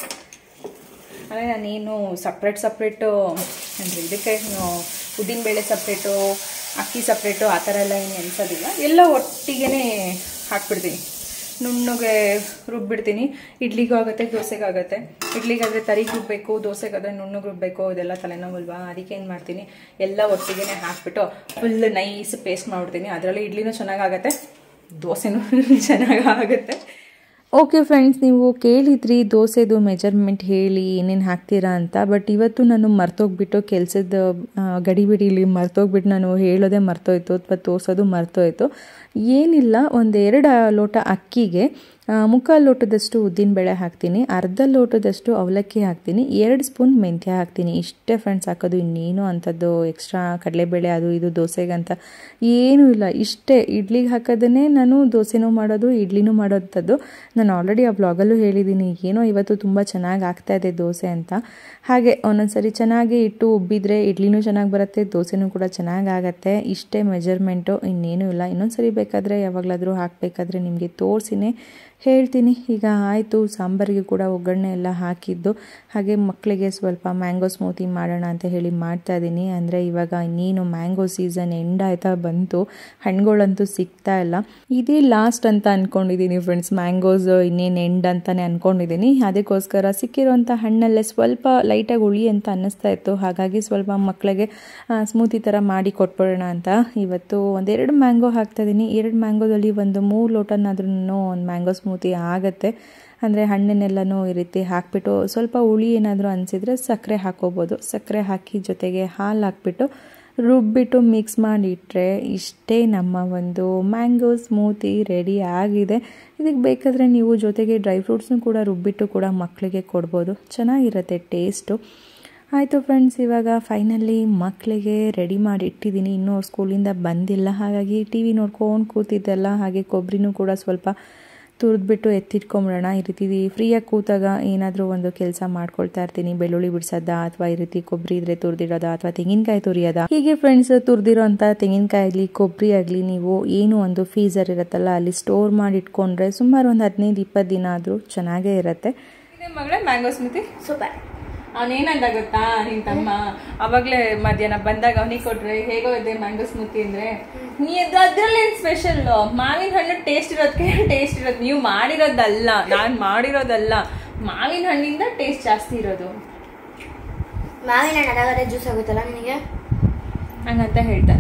ಅಂದರೆ ನಾನೇನು ಸಪ್ರೇಟ್ ಸಪ್ರೇಟು ಅಂದರೆ ಇದಕ್ಕೆ ಉದ್ದಿನಬೇಳೆ ಸಪ್ರೇಟು ಅಕ್ಕಿ ಸಪ್ರೇಟು ಆ ಥರ ಎಲ್ಲ ಏನು ನೆನೆಸೋದಿಲ್ಲ ಎಲ್ಲ ಒಟ್ಟಿಗೆ ಹಾಕ್ಬಿಡ್ತೀನಿ ನುಣ್ಣಗೆ ರುಬ್ಬಿಡ್ತೀನಿ ಇಡ್ಲಿಗೂ ಆಗುತ್ತೆ ದೋಸೆಗೂ ಆಗುತ್ತೆ ಇಡ್ಲಿಗಾದರೆ ತರಿಗೆ ರುಬ್ಬಬೇಕು ದೋಸೆಗಾದರೆ ನುಣ್ಣಗೆ ರುಬ್ಬಬೇಕು ಇದೆಲ್ಲ ತಲೆನೋವಲ್ವಾ ಅದಕ್ಕೆ ಏನು ಮಾಡ್ತೀನಿ ಎಲ್ಲ ಒಟ್ಟಿಗೆ ಹಾಕ್ಬಿಟ್ಟು ಫುಲ್ ನೈಸ್ ಪೇಸ್ಟ್ ಮಾಡ್ಬಿಡ್ತೀನಿ ಅದರಲ್ಲಿ ಇಡ್ಲಿನೂ ಚೆನ್ನಾಗಾಗತ್ತೆ ದೋಸೆನೂ ಚೆನ್ನಾಗಿ ಆಗುತ್ತೆ ಓಕೆ ಫ್ರೆಂಡ್ಸ್ ನೀವು ಕೇಳಿದ್ರಿ ದೋಸೆದು ಮೆಜರ್ಮೆಂಟ್ ಹೇಳಿ ಏನೇನು ಹಾಕ್ತೀರಾ ಅಂತ ಬಟ್ ಇವತ್ತು ನಾನು ಮರ್ತೋಗ್ಬಿಟ್ಟು ಕೆಲಸದ ಗಡಿಬಿಡಿಲಿ ಮರ್ತೋಗ್ಬಿಟ್ಟು ನಾನು ಹೇಳೋದೇ ಮರ್ತೋಯ್ತು ಅಥವಾ ತೋರಿಸೋದು ಮರ್ತೋಯ್ತು ಏನಿಲ್ಲ ಒಂದೆರಡು ಲೋಟ ಅಕ್ಕಿಗೆ ಆ, ಮುಕ್ಕಾಲು ಲೋಟದಷ್ಟು ಉದ್ದಿನಬೇಳೆ ಹಾಕ್ತೀನಿ ಅರ್ಧ ಲೋಟದಷ್ಟು ಅವಲಕ್ಕಿ ಹಾಕ್ತೀನಿ ಎರಡು ಸ್ಪೂನ್ ಮೆಂತ್ಯ ಹಾಕ್ತೀನಿ ಇಷ್ಟೇ ಫ್ರೆಂಡ್ಸ್ ಹಾಕೋದು ಇನ್ನೇನು ಅಂಥದ್ದು ಎಕ್ಸ್ಟ್ರಾ ಕಡಲೆಬೇಳೆ ಅದು ಇದು ದೋಸೆಗಂತ ಏನೂ ಇಲ್ಲ ಇಷ್ಟೇ ಇಡ್ಲಿಗೆ ಹಾಕೋದನ್ನೇ ನಾನು ದೋಸೆನೂ ಮಾಡೋದು ಇಡ್ಲಿನೂ ಮಾಡೋಂಥದ್ದು ನಾನು ಆಲ್ರೆಡಿ ಆ ಬ್ಲಾಗಲ್ಲೂ ಹೇಳಿದ್ದೀನಿ ಏನೋ ಇವತ್ತು ತುಂಬ ಚೆನ್ನಾಗಿ ಆಗ್ತಾ ಇದೆ ದೋಸೆ ಅಂತ ಹಾಗೆ ಒಂದೊಂದ್ಸರಿ ಚೆನ್ನಾಗಿ ಇಟ್ಟು ಉಬ್ಬಿದ್ರೆ ಇಡ್ಲಿನೂ ಚೆನ್ನಾಗಿ ಬರುತ್ತೆ ದೋಸೆನೂ ಕೂಡ ಚೆನ್ನಾಗಿ ಆಗುತ್ತೆ ಇಷ್ಟೇ ಮೆಜರ್ಮೆಂಟು ಇನ್ನೇನೂ ಇಲ್ಲ ಇನ್ನೊಂದ್ಸರಿ ಬೇಕಾದರೆ ಯಾವಾಗಲಾದರೂ ಹಾಕಬೇಕಾದ್ರೆ ನಿಮಗೆ ತೋರಿಸಿನೇ ಹೇಳ್ತೀನಿ ಈಗ ಆಯಿತು ಸಾಂಬಾರಿಗೆ ಕೂಡ ಒಗ್ಗರಣೆ ಎಲ್ಲ ಹಾಕಿದ್ದು ಹಾಗೆ ಮಕ್ಕಳಿಗೆ ಸ್ವಲ್ಪ ಮ್ಯಾಂಗೋ ಸ್ಮೂತಿ ಮಾಡೋಣ ಅಂತ ಹೇಳಿ ಮಾಡ್ತಾ ಇದ್ದೀನಿ ಅಂದರೆ ಇವಾಗ ಇನ್ನೇನು ಮ್ಯಾಂಗೋ ಸೀಸನ್ ಎಂಡ್ ಆಯ್ತಾ ಬಂತು ಹಣ್ಣುಗಳಂತೂ ಸಿಗ್ತಾ ಇಲ್ಲ ಇದೇ ಲಾಸ್ಟ್ ಅಂತ ಅಂದ್ಕೊಂಡಿದ್ದೀನಿ ಫ್ರೆಂಡ್ಸ್ ಮ್ಯಾಂಗೋಸ್ ಇನ್ನೇನು ಎಂಡ್ ಅಂತಲೇ ಅಂದ್ಕೊಂಡಿದ್ದೀನಿ ಅದಕ್ಕೋಸ್ಕರ ಸಿಕ್ಕಿರೋಂಥ ಹಣ್ಣಲ್ಲೇ ಸ್ವಲ್ಪ ಲೈಟಾಗಿ ಉಳಿ ಅಂತ ಅನ್ನಿಸ್ತಾ ಇತ್ತು ಹಾಗಾಗಿ ಸ್ವಲ್ಪ ಮಕ್ಕಳಿಗೆ ಸ್ಮೂತಿ ಥರ ಮಾಡಿ ಕೊಟ್ಬಿಡೋಣ ಅಂತ ಇವತ್ತು ಒಂದೆರಡು ಮ್ಯಾಂಗೋ ಹಾಕ್ತಾ ಇದ್ದೀನಿ ಎರಡು ಮ್ಯಾಂಗೋದಲ್ಲಿ ಒಂದು ಮೂರು ಲೋಟನಾದ್ರೂ ಒಂದು ಮ್ಯಾಂಗೋ ಸ್ಮೂತಿ ಆಗುತ್ತೆ ಅಂದರೆ ಹಣ್ಣನ್ನೆಲ್ಲನೂ ಈ ರೀತಿ ಹಾಕಿಬಿಟ್ಟು ಸ್ವಲ್ಪ ಹುಳಿ ಏನಾದರೂ ಅನಿಸಿದರೆ ಸಕ್ಕರೆ ಹಾಕೋಬೋದು ಸಕ್ಕರೆ ಹಾಕಿ ಜೊತೆಗೆ ಹಾಲು ಹಾಕ್ಬಿಟ್ಟು ರುಬ್ಬಿಟ್ಟು ಮಿಕ್ಸ್ ಮಾಡಿಟ್ರೆ ಇಷ್ಟೇ ನಮ್ಮ ಒಂದು ಮ್ಯಾಂಗೋ ಸ್ಮೂತಿ ರೆಡಿ ಆಗಿದೆ ಇದಕ್ಕೆ ಬೇಕಾದರೆ ನೀವು ಜೊತೆಗೆ ಡ್ರೈ ಫ್ರೂಟ್ಸ್ನೂ ಕೂಡ ರುಬ್ಬಿಟ್ಟು ಕೂಡ ಮಕ್ಕಳಿಗೆ ಕೊಡ್ಬೋದು ಚೆನ್ನಾಗಿರುತ್ತೆ ಟೇಸ್ಟು ಆಯಿತು ಫ್ರೆಂಡ್ಸ್ ಇವಾಗ ಫೈನಲಿ ಮಕ್ಕಳಿಗೆ ರೆಡಿ ಮಾಡಿ ಇಟ್ಟಿದ್ದೀನಿ ಇನ್ನೂ ಅವ್ರು ಸ್ಕೂಲಿಂದ ಬಂದಿಲ್ಲ ಹಾಗಾಗಿ ಟಿ ವಿ ನೋಡ್ಕೊಂಡು ಕೂತಿದ್ದೆಲ್ಲ ಹಾಗೆ ಕೊಬ್ಬರಿನೂ ಕೂಡ ಸ್ವಲ್ಪ ತುರಿದ್ಬಿಟ್ಟು ಎತ್ತಿಟ್ಕೊಂಬಿಡೋಣ ಈ ರೀತಿ ಫ್ರೀಯಾಗಿ ಕೂತಾಗ ಏನಾದರೂ ಒಂದು ಕೆಲಸ ಮಾಡ್ಕೊಳ್ತಾ ಇರ್ತೀನಿ ಬೆಳ್ಳುಳ್ಳಿ ಬಿಡ್ಸೋದ ಅಥವಾ ಈ ರೀತಿ ಕೊಬ್ಬರಿ ಇದ್ರೆ ತುರಿದಿಡೋದ ಅಥವಾ ತೆಂಗಿನಕಾಯಿ ತುರಿಯೋದ ಹೀಗೆ ಫ್ರೆಂಡ್ಸ್ ತುರಿದಿರೋ ಅಂಥ ತೆಂಗಿನಕಾಯಿ ಆಗಲಿ ಕೊಬ್ಬರಿ ಆಗಲಿ ನೀವು ಏನು ಒಂದು ಫೀಸರ್ ಇರುತ್ತಲ್ಲ ಅಲ್ಲಿ ಸ್ಟೋರ್ ಮಾಡಿ ಇಟ್ಕೊಂಡ್ರೆ ಸುಮಾರು ಒಂದು ಹದಿನೈದು ಇಪ್ಪತ್ತು ದಿನ ಆದರೂ ಚೆನ್ನಾಗೇ ಇರುತ್ತೆ ಮಗಳೇ ಮ್ಯಾಂಗೋ ಸ್ಮೂತಿ ಸೂಪರ್ ಅವನೇನಂದ ಗೊತ್ತಾ ನಿನ್ ತಮ್ಮ ಅವಾಗ್ಲೇ ಮಧ್ಯಾಹ್ನ ಬಂದಾಗ ಅವನಿಗೆ ಕೊಟ್ರೆ ಹೇಗೋ ಇದೆ ಮ್ಯಾಂಗೋ ಸ್ಮೂತಿ ಅಂದ್ರೆ ನೀ ಅದು ಅದ್ರಲ್ಲೇನ್ ಸ್ಪೆಷಲ್ ಮಾವಿನ ಹಣ್ಣು ಟೇಸ್ಟ್ ಇರೋದಕ್ಕೆ ಟೇಸ್ಟ್ ಇರೋದು ನೀವು ಮಾಡಿರೋದಲ್ಲ ನಾನ್ ಮಾಡಿರೋದಲ್ಲ ಮಾವಿನ ಹಣ್ಣಿಂದ ಟೇಸ್ಟ್ ಜಾಸ್ತಿ ಇರೋದು ಮಾವಿನ ಹಣ್ಣು ಅದಾಗದೆ ಜ್ಯೂಸ್ ಆಗುತ್ತಲ್ಲ ನಿನಗೆ ಹಂಗಂತ ಹೇಳ್ತಾರೆ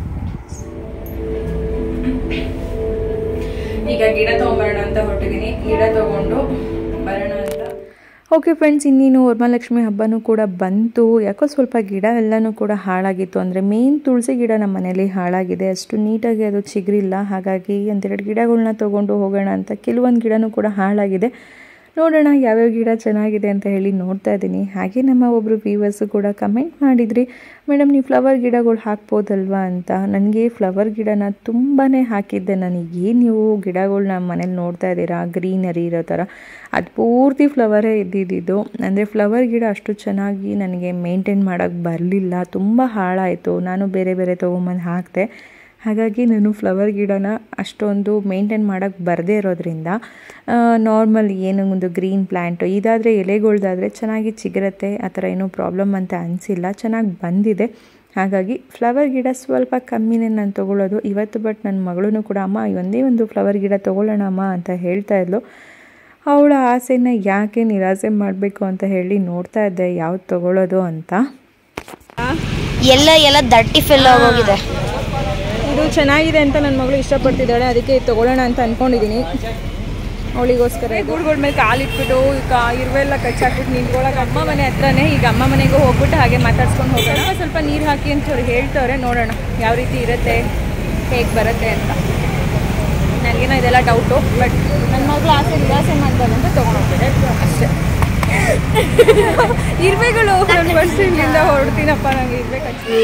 ಈಗ ಗಿಡ ತಗೊಂಬರೋಣ ಅಂತ ಹೊರಟಿದ್ದೀನಿ ಗಿಡ ತಗೊಂಡು ಬರೋಣ ಅಂತ ಓಕೆ ಫ್ರೆಂಡ್ಸ್ ಇನ್ನೇನು ವರಮಹಾಲಕ್ಷ್ಮಿ ಹಬ್ಬನೂ ಕೂಡ ಬಂತು ಯಾಕೋ ಸ್ವಲ್ಪ ಗಿಡ ಎಲ್ಲನೂ ಕೂಡ ಹಾಳಾಗಿತ್ತು ಅಂದರೆ ಮೇನ್ ತುಳಸಿ ಗಿಡ ನಮ್ಮ ಮನೇಲಿ ಹಾಳಾಗಿದೆ ಅಷ್ಟು ನೀಟಾಗಿ ಅದು ಚಿಗುರಿಲ್ಲ ಹಾಗಾಗಿ ಒಂದೆರಡು ಗಿಡಗಳನ್ನ ತೊಗೊಂಡು ಹೋಗೋಣ ಅಂತ ಕೆಲವೊಂದು ಗಿಡನೂ ಕೂಡ ಹಾಳಾಗಿದೆ ನೋಡೋಣ ಯಾವ್ಯಾವ ಗಿಡ ಚೆನ್ನಾಗಿದೆ ಅಂತ ಹೇಳಿ ನೋಡ್ತಾ ಇದ್ದೀನಿ ಹಾಗೆ ನಮ್ಮ ಒಬ್ಬರು ವ್ಯೂವರ್ಸು ಕೂಡ ಕಮೆಂಟ್ ಮಾಡಿದ್ರಿ ಮೇಡಮ್ ನೀವು ಫ್ಲವರ್ ಗಿಡಗಳು ಹಾಕ್ಬೋದಲ್ವಾ ಅಂತ ನನಗೆ ಫ್ಲವರ್ ಗಿಡನ ತುಂಬಾ ಹಾಕಿದ್ದೆ ನನಗೆ ಏನು ನೀವು ಗಿಡಗಳನ್ನ ಮನೇಲಿ ನೋಡ್ತಾ ಇದ್ದೀರಾ ಗ್ರೀನರಿ ಇರೋ ಥರ ಅದು ಪೂರ್ತಿ ಫ್ಲವರೇ ಇದ್ದಿದ್ದು ಅಂದರೆ ಫ್ಲವರ್ ಗಿಡ ಅಷ್ಟು ಚೆನ್ನಾಗಿ ನನಗೆ ಮೇಂಟೈನ್ ಮಾಡೋಕ್ಕೆ ಬರಲಿಲ್ಲ ತುಂಬ ಹಾಳಾಯಿತು ನಾನು ಬೇರೆ ಬೇರೆ ತೊಗೊಂಬಂದು ಹಾಕಿದೆ ಹಾಗಾಗಿ ನಾನು ಫ್ಲವರ್ ಗಿಡನ ಅಷ್ಟೊಂದು ಮೇಂಟೈನ್ ಮಾಡೋಕ್ಕೆ ಬರದೇ ಇರೋದ್ರಿಂದ ನಾರ್ಮಲ್ ಏನು ಒಂದು ಗ್ರೀನ್ ಪ್ಲ್ಯಾಂಟು ಇದಾದರೆ ಎಲೆಗಳ್ದಾದರೆ ಚೆನ್ನಾಗಿ ಚಿಗುರತ್ತೆ ಆ ಥರ ಏನೂ ಪ್ರಾಬ್ಲಮ್ ಅಂತ ಅನಿಸಿಲ್ಲ ಚೆನ್ನಾಗಿ ಬಂದಿದೆ ಹಾಗಾಗಿ ಫ್ಲವರ್ ಗಿಡ ಸ್ವಲ್ಪ ಕಮ್ಮಿನೇ ನಾನು ತೊಗೊಳ್ಳೋದು ಇವತ್ತು ಬಟ್ ನನ್ನ ಮಗಳೂ ಕೂಡ ಅಮ್ಮ ಒಂದೇ ಒಂದು ಫ್ಲವರ್ ಗಿಡ ತೊಗೊಳ್ಳೋಣ ಅಮ್ಮ ಅಂತ ಹೇಳ್ತಾ ಇದ್ಲು ಅವಳ ಆಸೆನ ಯಾಕೆ ನಿರಾಸೆ ಮಾಡಬೇಕು ಅಂತ ಹೇಳಿ ನೋಡ್ತಾ ಇದ್ದೆ ಯಾವ್ದು ತೊಗೊಳ್ಳೋದು ಅಂತ ಎಲ್ಲ ಎಲ್ಲ ದಟ್ಟಿ ಫಿಲ್ ಆಗೋಗಿದೆ ಇದು ಚೆನ್ನಾಗಿದೆ ಅಂತ ನನ್ನ ಮಗಳು ಇಷ್ಟಪಡ್ತಿದ್ದಾಳೆ ಅದಕ್ಕೆ ಇದು ತಗೊಳ್ಳೋಣ ಅಂತ ಅನ್ಕೊಂಡಿದ್ದೀನಿ ಅವಳಿಗೋಸ್ಕರ ಗೂಡುಗಳ ಮೇಲೆ ಕಾಲಿಟ್ಬಿಟ್ಟು ಈಗ ಇರುವೆಲ್ಲ ಕಚ್ಚಾಕ್ಬಿಟ್ಟು ನಿಂತ್ಕೊಳ್ಳೋಕೆ ಅಮ್ಮ ಮನೆ ಹತ್ರನೇ ಈಗ ಅಮ್ಮ ಮನೆಗೂ ಹೋಗ್ಬಿಟ್ಟು ಹಾಗೆ ಮಾತಾಡ್ಸ್ಕೊಂಡು ಹೋಗೋಣ ಸ್ವಲ್ಪ ಸ್ವಲ್ಪ ನೀರು ಹಾಕಿ ಅಂತ ಅವ್ರು ಹೇಳ್ತವ್ರೆ ನೋಡೋಣ ಯಾವ ರೀತಿ ಇರುತ್ತೆ ಹೇಗೆ ಬರುತ್ತೆ ಅಂತ ನನಗೇನೋ ಇದೆಲ್ಲ ಡೌಟು ಬಟ್ ನನ್ನ ಮಗಳು ಆಸೆ ನಿರಾಸೆ ಮಾಡ್ತಾರೆ ಅಂತ ತೊಗೊಂಡೋಗ್ತಾರೆ ಅಷ್ಟೇ ಇರ್ವೆಗಳು ನಾನು ಫಸ್ಟ್ ಇಲ್ಲಿಂದ ಹೊರಡ್ತೀನಪ್ಪ ನಂಗೆ ಇರ್ಬೇಕು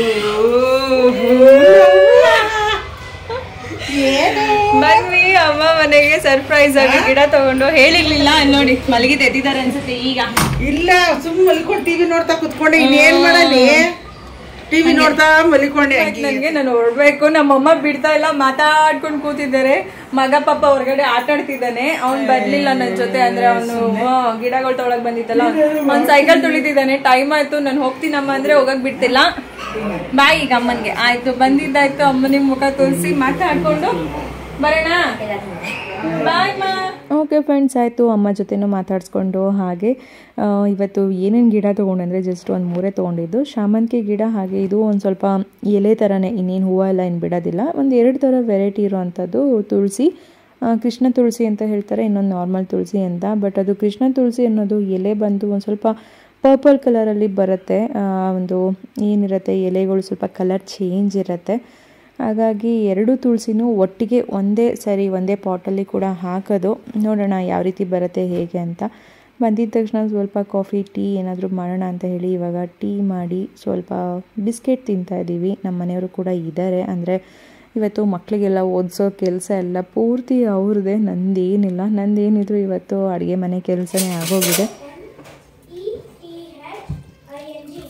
ಬಂದ್ವಿ ಅಮ್ಮ ಮನೆಗೆ ಸರ್ಪ್ರೈಸ್ ಆಗಿ ಗಿಡ ತಗೊಂಡು ಹೇಳಿರ್ಲಿಲ್ಲ ಅಲ್ಲಿ ನೋಡಿ ಮಲಗಿದ್ ಎದ್ದಿದ್ದಾರೆ ಅನ್ಸುತ್ತೆ ಈಗ ಇಲ್ಲ ಸುಮ್ ಮಲ್ಕೊಂಡ್ ಟಿವಿ ನೋಡ್ತಾ ಕುತ್ಕೊಂಡೆ ಇನ್ನೇನ್ ಮಾಡಲಿ ಟಿವಿ ನೋಡ್ತಾ ಮಲಿಕೊಂಡೆ ನನಗೆ ನಾನು ಹೊರಡ್ಬೇಕು ನಮ್ಮಮ್ಮ ಬಿಡ್ತಾ ಇಲ್ಲ ಮಾತಾಡ್ಕೊಂಡು ಕೂತಿದ್ದಾರೆ ಮಗ ಪಾಪ ಹೊರಗಡೆ ಆಟ ಆಡ್ತಿದ್ದಾನೆ ಅವ್ನ್ ಬರ್ಲಿಲ್ಲ ನನ್ನ ಜೊತೆ ಅಂದ್ರೆ ಅವನು ಗಿಡಗಳು ತೊಳಕ್ ಬಂದಿತ್ತಲ್ಲ ಅವ್ನ್ ಸೈಕಲ್ ತುಳಿತಿದ್ದಾನೆ ಟೈಮ್ ಆಯ್ತು ನಾನು ಹೋಗ್ತೀನಮ್ಮ ಅಂದ್ರೆ ಹೋಗಕ್ ಬಿಡ್ತಿಲ್ಲ ಬಾಯ್ ಈಗ ಅಮ್ಮನ್ಗೆ ಆಯ್ತು ಬಂದಿದ್ದಾಯ್ತು ಅಮ್ಮನಿಗೆ ಮುಖ ತೋರಿಸಿ ಮಾತಾಡ್ಕೊಂಡು ಬರೋಣ ಬಾಯ್ ಮಾ ಓಕೆ ಫ್ರೆಂಡ್ಸ್ ಆಯಿತು ಅಮ್ಮ ಜೊತೆನೂ ಮಾತಾಡಿಸ್ಕೊಂಡು ಹಾಗೆ ಆ, ಇವತ್ತು ಏನೇನು ಗಿಡ ತೊಗೊಂಡಂದರೆ ಜಸ್ಟ್ ಒಂದು ಮೂರೇ ತೊಗೊಂಡಿದ್ದು ಶಾಮಂತಿಗೆ ಗಿಡ ಹಾಗೆ ಇದು ಒಂದು ಸ್ವಲ್ಪ ಎಲೆ ಥರನೇ ಇನ್ನೇನು ಹೂವು ಎಲ್ಲ ಏನು ಬಿಡೋದಿಲ್ಲ ಒಂದು ಎರಡು ಥರ ವೆರೈಟಿ ಇರೋವಂಥದ್ದು ತುಳಸಿ ಆ, ಕೃಷ್ಣ ತುಳಸಿ ಅಂತ ಹೇಳ್ತಾರೆ ಇನ್ನೊಂದು ನಾರ್ಮಲ್ ತುಳಸಿ ಅಂತ ಬಟ್ ಅದು ಕೃಷ್ಣ ತುಳಸಿ ಅನ್ನೋದು ಎಲೆ ಬಂದು ಒಂದು ಸ್ವಲ್ಪ ಪರ್ಪಲ್ ಕಲರಲ್ಲಿ ಬರುತ್ತೆ ಆ, ಒಂದು ಏನಿರುತ್ತೆ ಎಲೆಗಳು ಸ್ವಲ್ಪ ಕಲರ್ ಚೇಂಜ್ ಇರುತ್ತೆ ಹಾಗಾಗಿ ಎರಡು ತುಳಸಿನೂ ಒಟ್ಟಿಗೆ ಒಂದೇ ಸರಿ ಒಂದೇ ಪಾಟಲ್ಲಿ ಕೂಡ ಹಾಕೋದು ನೋಡೋಣ ಯಾವ ರೀತಿ ಬರುತ್ತೆ ಹೇಗೆ ಅಂತ ಬಂದಿದ್ದ ತಕ್ಷಣ ಸ್ವಲ್ಪ ಕಾಫಿ ಟೀ ಏನಾದರೂ ಮಾಡೋಣ ಅಂತ ಹೇಳಿ ಇವಾಗ ಟೀ ಮಾಡಿ ಸ್ವಲ್ಪ ಬಿಸ್ಕೆಟ್ ತಿಂತಾ ಇದ್ದೀವಿ ನಮ್ಮ ಮನೆಯವರು ಕೂಡ ಇದ್ದಾರೆ ಅಂದರೆ ಇವತ್ತು ಮಕ್ಕಳಿಗೆಲ್ಲ ಓದಿಸೋ ಕೆಲಸ ಎಲ್ಲ ಪೂರ್ತಿ ಅವ್ರದ್ದೇ ನಂದೇನಿಲ್ಲ ನಂದೇನಿದ್ರು ಇವತ್ತು ಅಡುಗೆ ಮನೆ ಕೆಲಸನೇ ಆಗೋಗಿದೆ E T H I N G.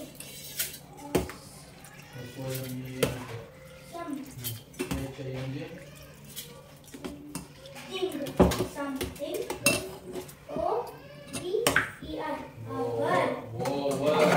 Some. Thing. Something. O V E R. Our.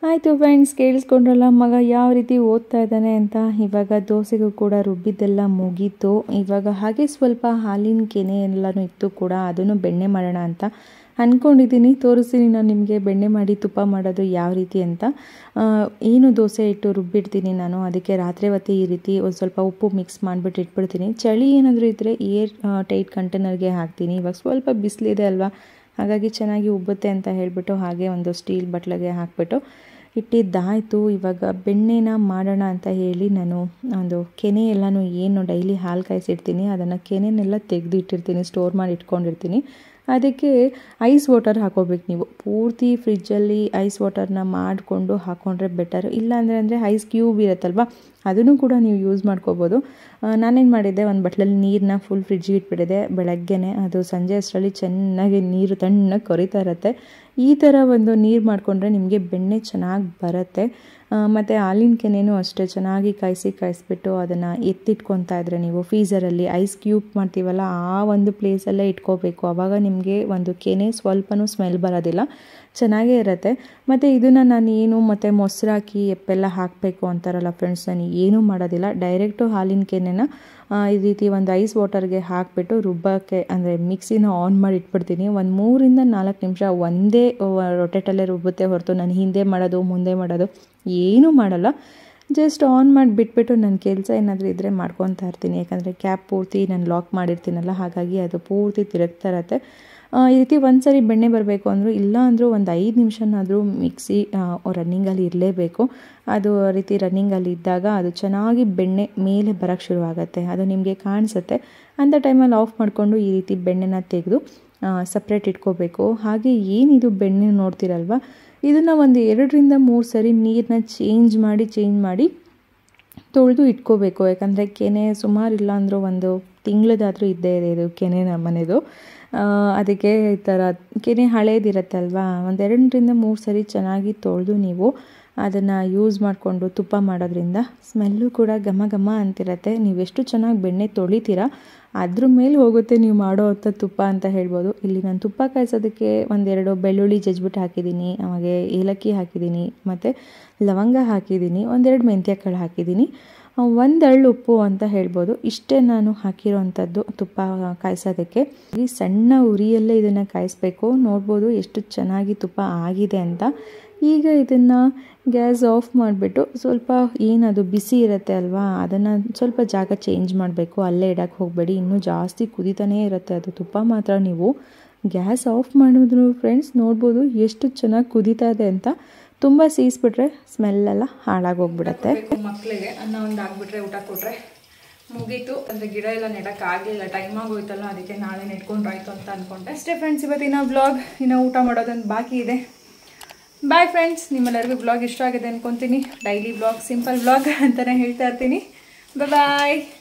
ಆಯಿತು ಫ್ರೆಂಡ್ಸ್ ಕೇಳಿಸ್ಕೊಂಡ್ರಲ್ಲ ಮಗ ಯಾವ ರೀತಿ ಓದ್ತಾ ಇದ್ದಾನೆ ಅಂತ ಇವಾಗ ದೋಸೆಗೂ ಕೂಡ ರುಬ್ಬಿದ್ದೆಲ್ಲ ಮುಗೀತು ಇವಾಗ ಹಾಗೆ ಸ್ವಲ್ಪ ಹಾಲಿನ ಕೆನೆ ಎಲ್ಲನೂ ಇತ್ತು ಕೂಡ ಅದನ್ನು ಬೆಣ್ಣೆ ಮಾಡೋಣ ಅಂತ ಅಂದ್ಕೊಂಡಿದ್ದೀನಿ ತೋರಿಸ್ತೀನಿ ನಾನು ನಿಮಗೆ ಬೆಣ್ಣೆ ಮಾಡಿ ತುಪ್ಪ ಮಾಡೋದು ಯಾವ ರೀತಿ ಅಂತ ಆ, ಏನು ದೋಸೆ ಇಟ್ಟು ರುಬ್ಬಿಡ್ತೀನಿ ನಾನು ಅದಕ್ಕೆ ರಾತ್ರಿ ಹೊತ್ತು ಈ ರೀತಿ ಒಂದು ಸ್ವಲ್ಪ ಉಪ್ಪು ಮಿಕ್ಸ್ ಮಾಡಿಬಿಟ್ಟು ಇಟ್ಬಿಡ್ತೀನಿ ಚಳಿ ಏನಾದರೂ ಇದ್ದರೆ ಏರ್ ಟೈಟ್ ಕಂಟೈನರ್ಗೆ ಹಾಕ್ತೀನಿ ಇವಾಗ ಸ್ವಲ್ಪ ಬಿಸಿಲಿದೆ ಅಲ್ವಾ ಹಾಗಾಗಿ ಚೆನ್ನಾಗಿ ಉಬ್ಬುತ್ತೆ ಅಂತ ಹೇಳಿಬಿಟ್ಟು ಹಾಗೆ ಒಂದು ಸ್ಟೀಲ್ ಬಟ್ಲಿಗೆ ಹಾಕ್ಬಿಟ್ಟು ಇಟ್ಟಿದ್ದಾಯಿತು ಇವಾಗ ಬೆಣ್ಣೆನ ಮಾಡೋಣ ಅಂತ ಹೇಳಿ ನಾನು ಒಂದು ಕೆನೆ ಎಲ್ಲನೂ ಏನು ಡೈಲಿ ಹಾಲು ಕಾಯಿಸಿಡ್ತೀನಿ ಅದನ್ನು ಕೆನೆನೆಲ್ಲ ತೆಗೆದು ಇಟ್ಟಿರ್ತೀನಿ ಸ್ಟೋರ್ ಮಾಡಿ ಇಟ್ಕೊಂಡಿರ್ತೀನಿ ಅದಕ್ಕೆ ಐಸ್ ವಾಟರ್ ಹಾಕೋಬೇಕು ನೀವು ಪೂರ್ತಿ ಫ್ರಿಜ್ಜಲ್ಲಿ ಐಸ್ ವಾಟರ್ನ ಮಾಡಿಕೊಂಡು ಹಾಕ್ಕೊಂಡ್ರೆ ಬೆಟರ್ ಇಲ್ಲಾಂದರೆ ಅಂದರೆ ಐಸ್ ಕ್ಯೂಬ್ ಇರುತ್ತಲ್ವ ಅದನ್ನು ಕೂಡ ನೀವು ಯೂಸ್ ಮಾಡ್ಕೋಬೋದು ಆ, ನಾನೇನು ಮಾಡಿದ್ದೆ ಒಂದು ಬಟ್ಲಲ್ಲಿ ನೀರನ್ನ ಫುಲ್ ಫ್ರಿಜ್ಜಿಗೆ ಇಟ್ಬಿಟ್ಟಿದೆ ಬೆಳಗ್ಗೆನೆ ಅದು ಸಂಜೆ ಅಷ್ಟರಲ್ಲಿ ಚೆನ್ನಾಗಿ ನೀರು ತಣ್ಣಗೆ ಕೊರಿತಾ ಇರುತ್ತೆ ಈ ಥರ ಒಂದು ನೀರು ಮಾಡಿಕೊಂಡ್ರೆ ನಿಮಗೆ ಬೆಣ್ಣೆ ಚೆನ್ನಾಗಿ ಬರುತ್ತೆ ಮತ್ತು ಹಾಲಿನ ಕೆನೆನೂ ಅಷ್ಟೇ ಚೆನ್ನಾಗಿ ಕಾಯಿಸಿ ಕಾಯಿಸ್ಬಿಟ್ಟು ಅದನ್ನು ಎತ್ತಿಟ್ಕೊತಾ ಇದ್ರೆ ನೀವು ಫ್ರೀಸರಲ್ಲಿ ಐಸ್ ಕ್ಯೂಬ್ ಮಾಡ್ತೀವಲ್ಲ ಆ ಒಂದು ಪ್ಲೇಸಲ್ಲೇ ಇಟ್ಕೋಬೇಕು ಆವಾಗ ನಿಮಗೆ ಒಂದು ಕೆನೆ ಸ್ವಲ್ಪನೂ ಸ್ಮೆಲ್ ಬರೋದಿಲ್ಲ ಚೆನ್ನಾಗೇ ಇರುತ್ತೆ ಮತ್ತು ಇದನ್ನು ನಾನು ಏನು ಮತ್ತು ಮೊಸರಾಕಿ ಎಪ್ಪೆಲ್ಲ ಹಾಕಬೇಕು ಅಂತಾರಲ್ಲ ಫ್ರೆಂಡ್ಸ್ ನಾನು ಏನೂ ಮಾಡೋದಿಲ್ಲ ಡೈರೆಕ್ಟು ಹಾಲಿನ ಕೆನೆನ ಆ, ಈ ರೀತಿ ಒಂದು ಐಸ್ ವಾಟರ್ಗೆ ಹಾಕಿಬಿಟ್ಟು ರುಬ್ಬಕ್ಕೆ ಅಂದರೆ ಮಿಕ್ಸಿನ ಆನ್ ಮಾಡಿ ಇಟ್ಬಿಡ್ತೀನಿ ಒಂದು ಮೂರಿಂದ ನಾಲ್ಕು ನಿಮಿಷ ಒಂದೇ ರೊಟೇಟಲ್ಲೇ ರುಬ್ಬುತ್ತೆ ಹೊರತು ನಾನು ಹಿಂದೆ ಮಾಡೋದು ಮುಂದೆ ಮಾಡೋದು ಏನೂ ಮಾಡಲ್ಲ ಜಸ್ಟ್ ಆನ್ ಮಾಡಿ ಬಿಟ್ಬಿಟ್ಟು ನನ್ನ ಕೆಲಸ ಏನಾದರೂ ಇದ್ದರೆ ಮಾಡ್ಕೊತಾ ಇರ್ತೀನಿ ಯಾಕಂದರೆ ಕ್ಯಾಪ್ ಪೂರ್ತಿ ನಾನು ಲಾಕ್ ಮಾಡಿರ್ತೀನಲ್ಲ ಹಾಗಾಗಿ ಅದು ಪೂರ್ತಿ ತಿರುಗ್ತಾ ಇರತ್ತೆ ಆ, ಈ ರೀತಿ ಒಂದು ಸರಿ ಬೆಣ್ಣೆ ಬರಬೇಕು ಅಂದರೂ ಇಲ್ಲ ಅಂದರೂ ಒಂದು ಐದು ನಿಮಿಷನಾದರೂ ಮಿಕ್ಸಿ ರನ್ನಿಂಗಲ್ಲಿ ಇರಲೇಬೇಕು ಅದು ಆ ರೀತಿ ರನ್ನಿಂಗಲ್ಲಿ ಇದ್ದಾಗ ಅದು ಚೆನ್ನಾಗಿ ಬೆಣ್ಣೆ ಮೇಲೆ ಬರೋಕ್ಕೆ ಶುರುವಾಗುತ್ತೆ ಅದು ನಿಮಗೆ ಕಾಣಿಸುತ್ತೆ ಅಂಥ ಟೈಮಲ್ಲಿ ಆಫ್ ಮಾಡಿಕೊಂಡು ಈ ರೀತಿ ಬೆಣ್ಣೆನ ತೆಗೆದು ಸಪ್ರೇಟ್ ಇಟ್ಕೋಬೇಕು ಹಾಗೆ ಏನಿದು ಬೆಣ್ಣೆ ನೋಡ್ತೀರಲ್ವ ಇದನ್ನು ಒಂದು ಎರಡರಿಂದ ಮೂರು ಸರಿ ನೀರನ್ನ ಚೇಂಜ್ ಮಾಡಿ ಚೇಂಜ್ ಮಾಡಿ ತೊಳೆದು ಇಟ್ಕೋಬೇಕು ಯಾಕಂದರೆ ಕೆನೆ ಸುಮಾರು ಇಲ್ಲ ಅಂದರೂ ಒಂದು ತಿಂಗಳದಾದರೂ ಇದ್ದೇ ಇದೆ ಇದು ಕೆನೆ ನಮ್ಮನೆದು ಆ, ಅದಕ್ಕೆ ಈ ಥರ ಕೆನೆ ಹಳೇದಿರತ್ತಲ್ವಾ ಒಂದೆರಡರಿಂದ ಮೂರು ಸರಿ ಚೆನ್ನಾಗಿ ತೊಳೆದು ನೀವು ಅದನ್ನು ಯೂಸ್ ಮಾಡಿಕೊಂಡು ತುಪ್ಪ ಮಾಡೋದ್ರಿಂದ ಸ್ಮೆಲ್ಲು ಕೂಡ ಘಮ ಘಮ ಅಂತಿರತ್ತೆ ನೀವೆಷ್ಟು ಚೆನ್ನಾಗಿ ಬೆಣ್ಣೆ ತೊಳಿತೀರಾ ಅದ್ರ ಮೇಲೆ ಹೋಗುತ್ತೆ ನೀವು ಮಾಡೋ ಅಂಥ ತುಪ್ಪ ಅಂತ ಹೇಳ್ಬೋದು ಇಲ್ಲಿ ನಾನು ತುಪ್ಪ ಕಾಯಿಸೋದಕ್ಕೆ ಒಂದೆರಡು ಬೆಳ್ಳುಳ್ಳಿ ಜಜ್ಬಿಟ್ಟು ಹಾಕಿದ್ದೀನಿ ಆಮೇಲೆ ಏಲಕ್ಕಿ ಹಾಕಿದ್ದೀನಿ ಮತ್ತು ಲವಂಗ ಹಾಕಿದ್ದೀನಿ ಒಂದೆರಡು ಮೆಂತ್ಯ ಕಾಳು ಹಾಕಿದ್ದೀನಿ ಒಂದು ಹಳ್ಳು ಉಪ್ಪು ಅಂತ ಹೇಳ್ಬೋದು ಇಷ್ಟೇ ನಾನು ಹಾಕಿರೋವಂಥದ್ದು ತುಪ್ಪ ಕಾಯಿಸೋದಕ್ಕೆ ಈ ಸಣ್ಣ ಉರಿಯಲ್ಲೇ ಇದನ್ನು ಕಾಯಿಸ್ಬೇಕು ನೋಡ್ಬೋದು ಎಷ್ಟು ಚೆನ್ನಾಗಿ ತುಪ್ಪ ಆಗಿದೆ ಅಂತ ಈಗ ಇದನ್ನು ಗ್ಯಾಸ್ ಆಫ್ ಮಾಡಿಬಿಟ್ಟು ಸ್ವಲ್ಪ ಏನದು ಬಿಸಿ ಇರುತ್ತೆ ಅಲ್ವಾ ಅದನ್ನು ಸ್ವಲ್ಪ ಜಾಗ ಚೇಂಜ್ ಮಾಡಬೇಕು ಅಲ್ಲೇ ಇಡಕ್ಕೆ ಹೋಗಬೇಡಿ ಇನ್ನೂ ಜಾಸ್ತಿ ಕುದಿತಾನೇ ಇರುತ್ತೆ ಅದು ತುಪ್ಪ ಮಾತ್ರ ನೀವು ಗ್ಯಾಸ್ ಆಫ್ ಮಾಡಿದ್ರು ಫ್ರೆಂಡ್ಸ್ ನೋಡ್ಬೋದು ಎಷ್ಟು ಚೆನ್ನಾಗಿ ಕುದೀತಾ ಇದೆ ಅಂತ ತುಂಬ ಸೀಸ್ಬಿಟ್ರೆ ಸ್ಮೆಲ್ಲೆಲ್ಲ ಹಾಳಾಗೋಗ್ಬಿಡತ್ತೆ ಮಕ್ಕಳಿಗೆ ಅನ್ನ ಒಂದು ಆಗ್ಬಿಟ್ರೆ ಊಟ ಕೊಟ್ರೆ ಮುಗೀತು ಅಂದರೆ ಗಿಡ ಎಲ್ಲ ನೆಡಕ್ಕೆ ಆಗಲಿಲ್ಲ ಟೈಮ್ ಆಗೋಯ್ತಲ್ಲ ಅದಕ್ಕೆ ನಾಳೆ ನೆಟ್ಕೊಂಡ್ರಾಯ್ತು ಅಂತ ಅಂದ್ಕೊಂಡೆ ಅಷ್ಟೇ ಫ್ರೆಂಡ್ಸ್ ಇವತ್ತಿನ ಬ್ಲಾಗ್ ಇನ್ನು ಊಟ ಮಾಡೋದೊಂದು ಬಾಕಿ ಇದೆ ಬಾಯ್ ಫ್ರೆಂಡ್ಸ್ ನಿಮ್ಮೆಲ್ಲರಿಗೂ ಬ್ಲಾಗ್ ಇಷ್ಟ ಆಗಿದೆ ಅನ್ಕೊತೀನಿ ಡೈಲಿ ಬ್ಲಾಗ್ ಸಿಂಪಲ್ ಬ್ಲಾಗ್ ಅಂತಲೇ ಹೇಳ್ತಾ ಇರ್ತೀನಿ ಬಾಯ್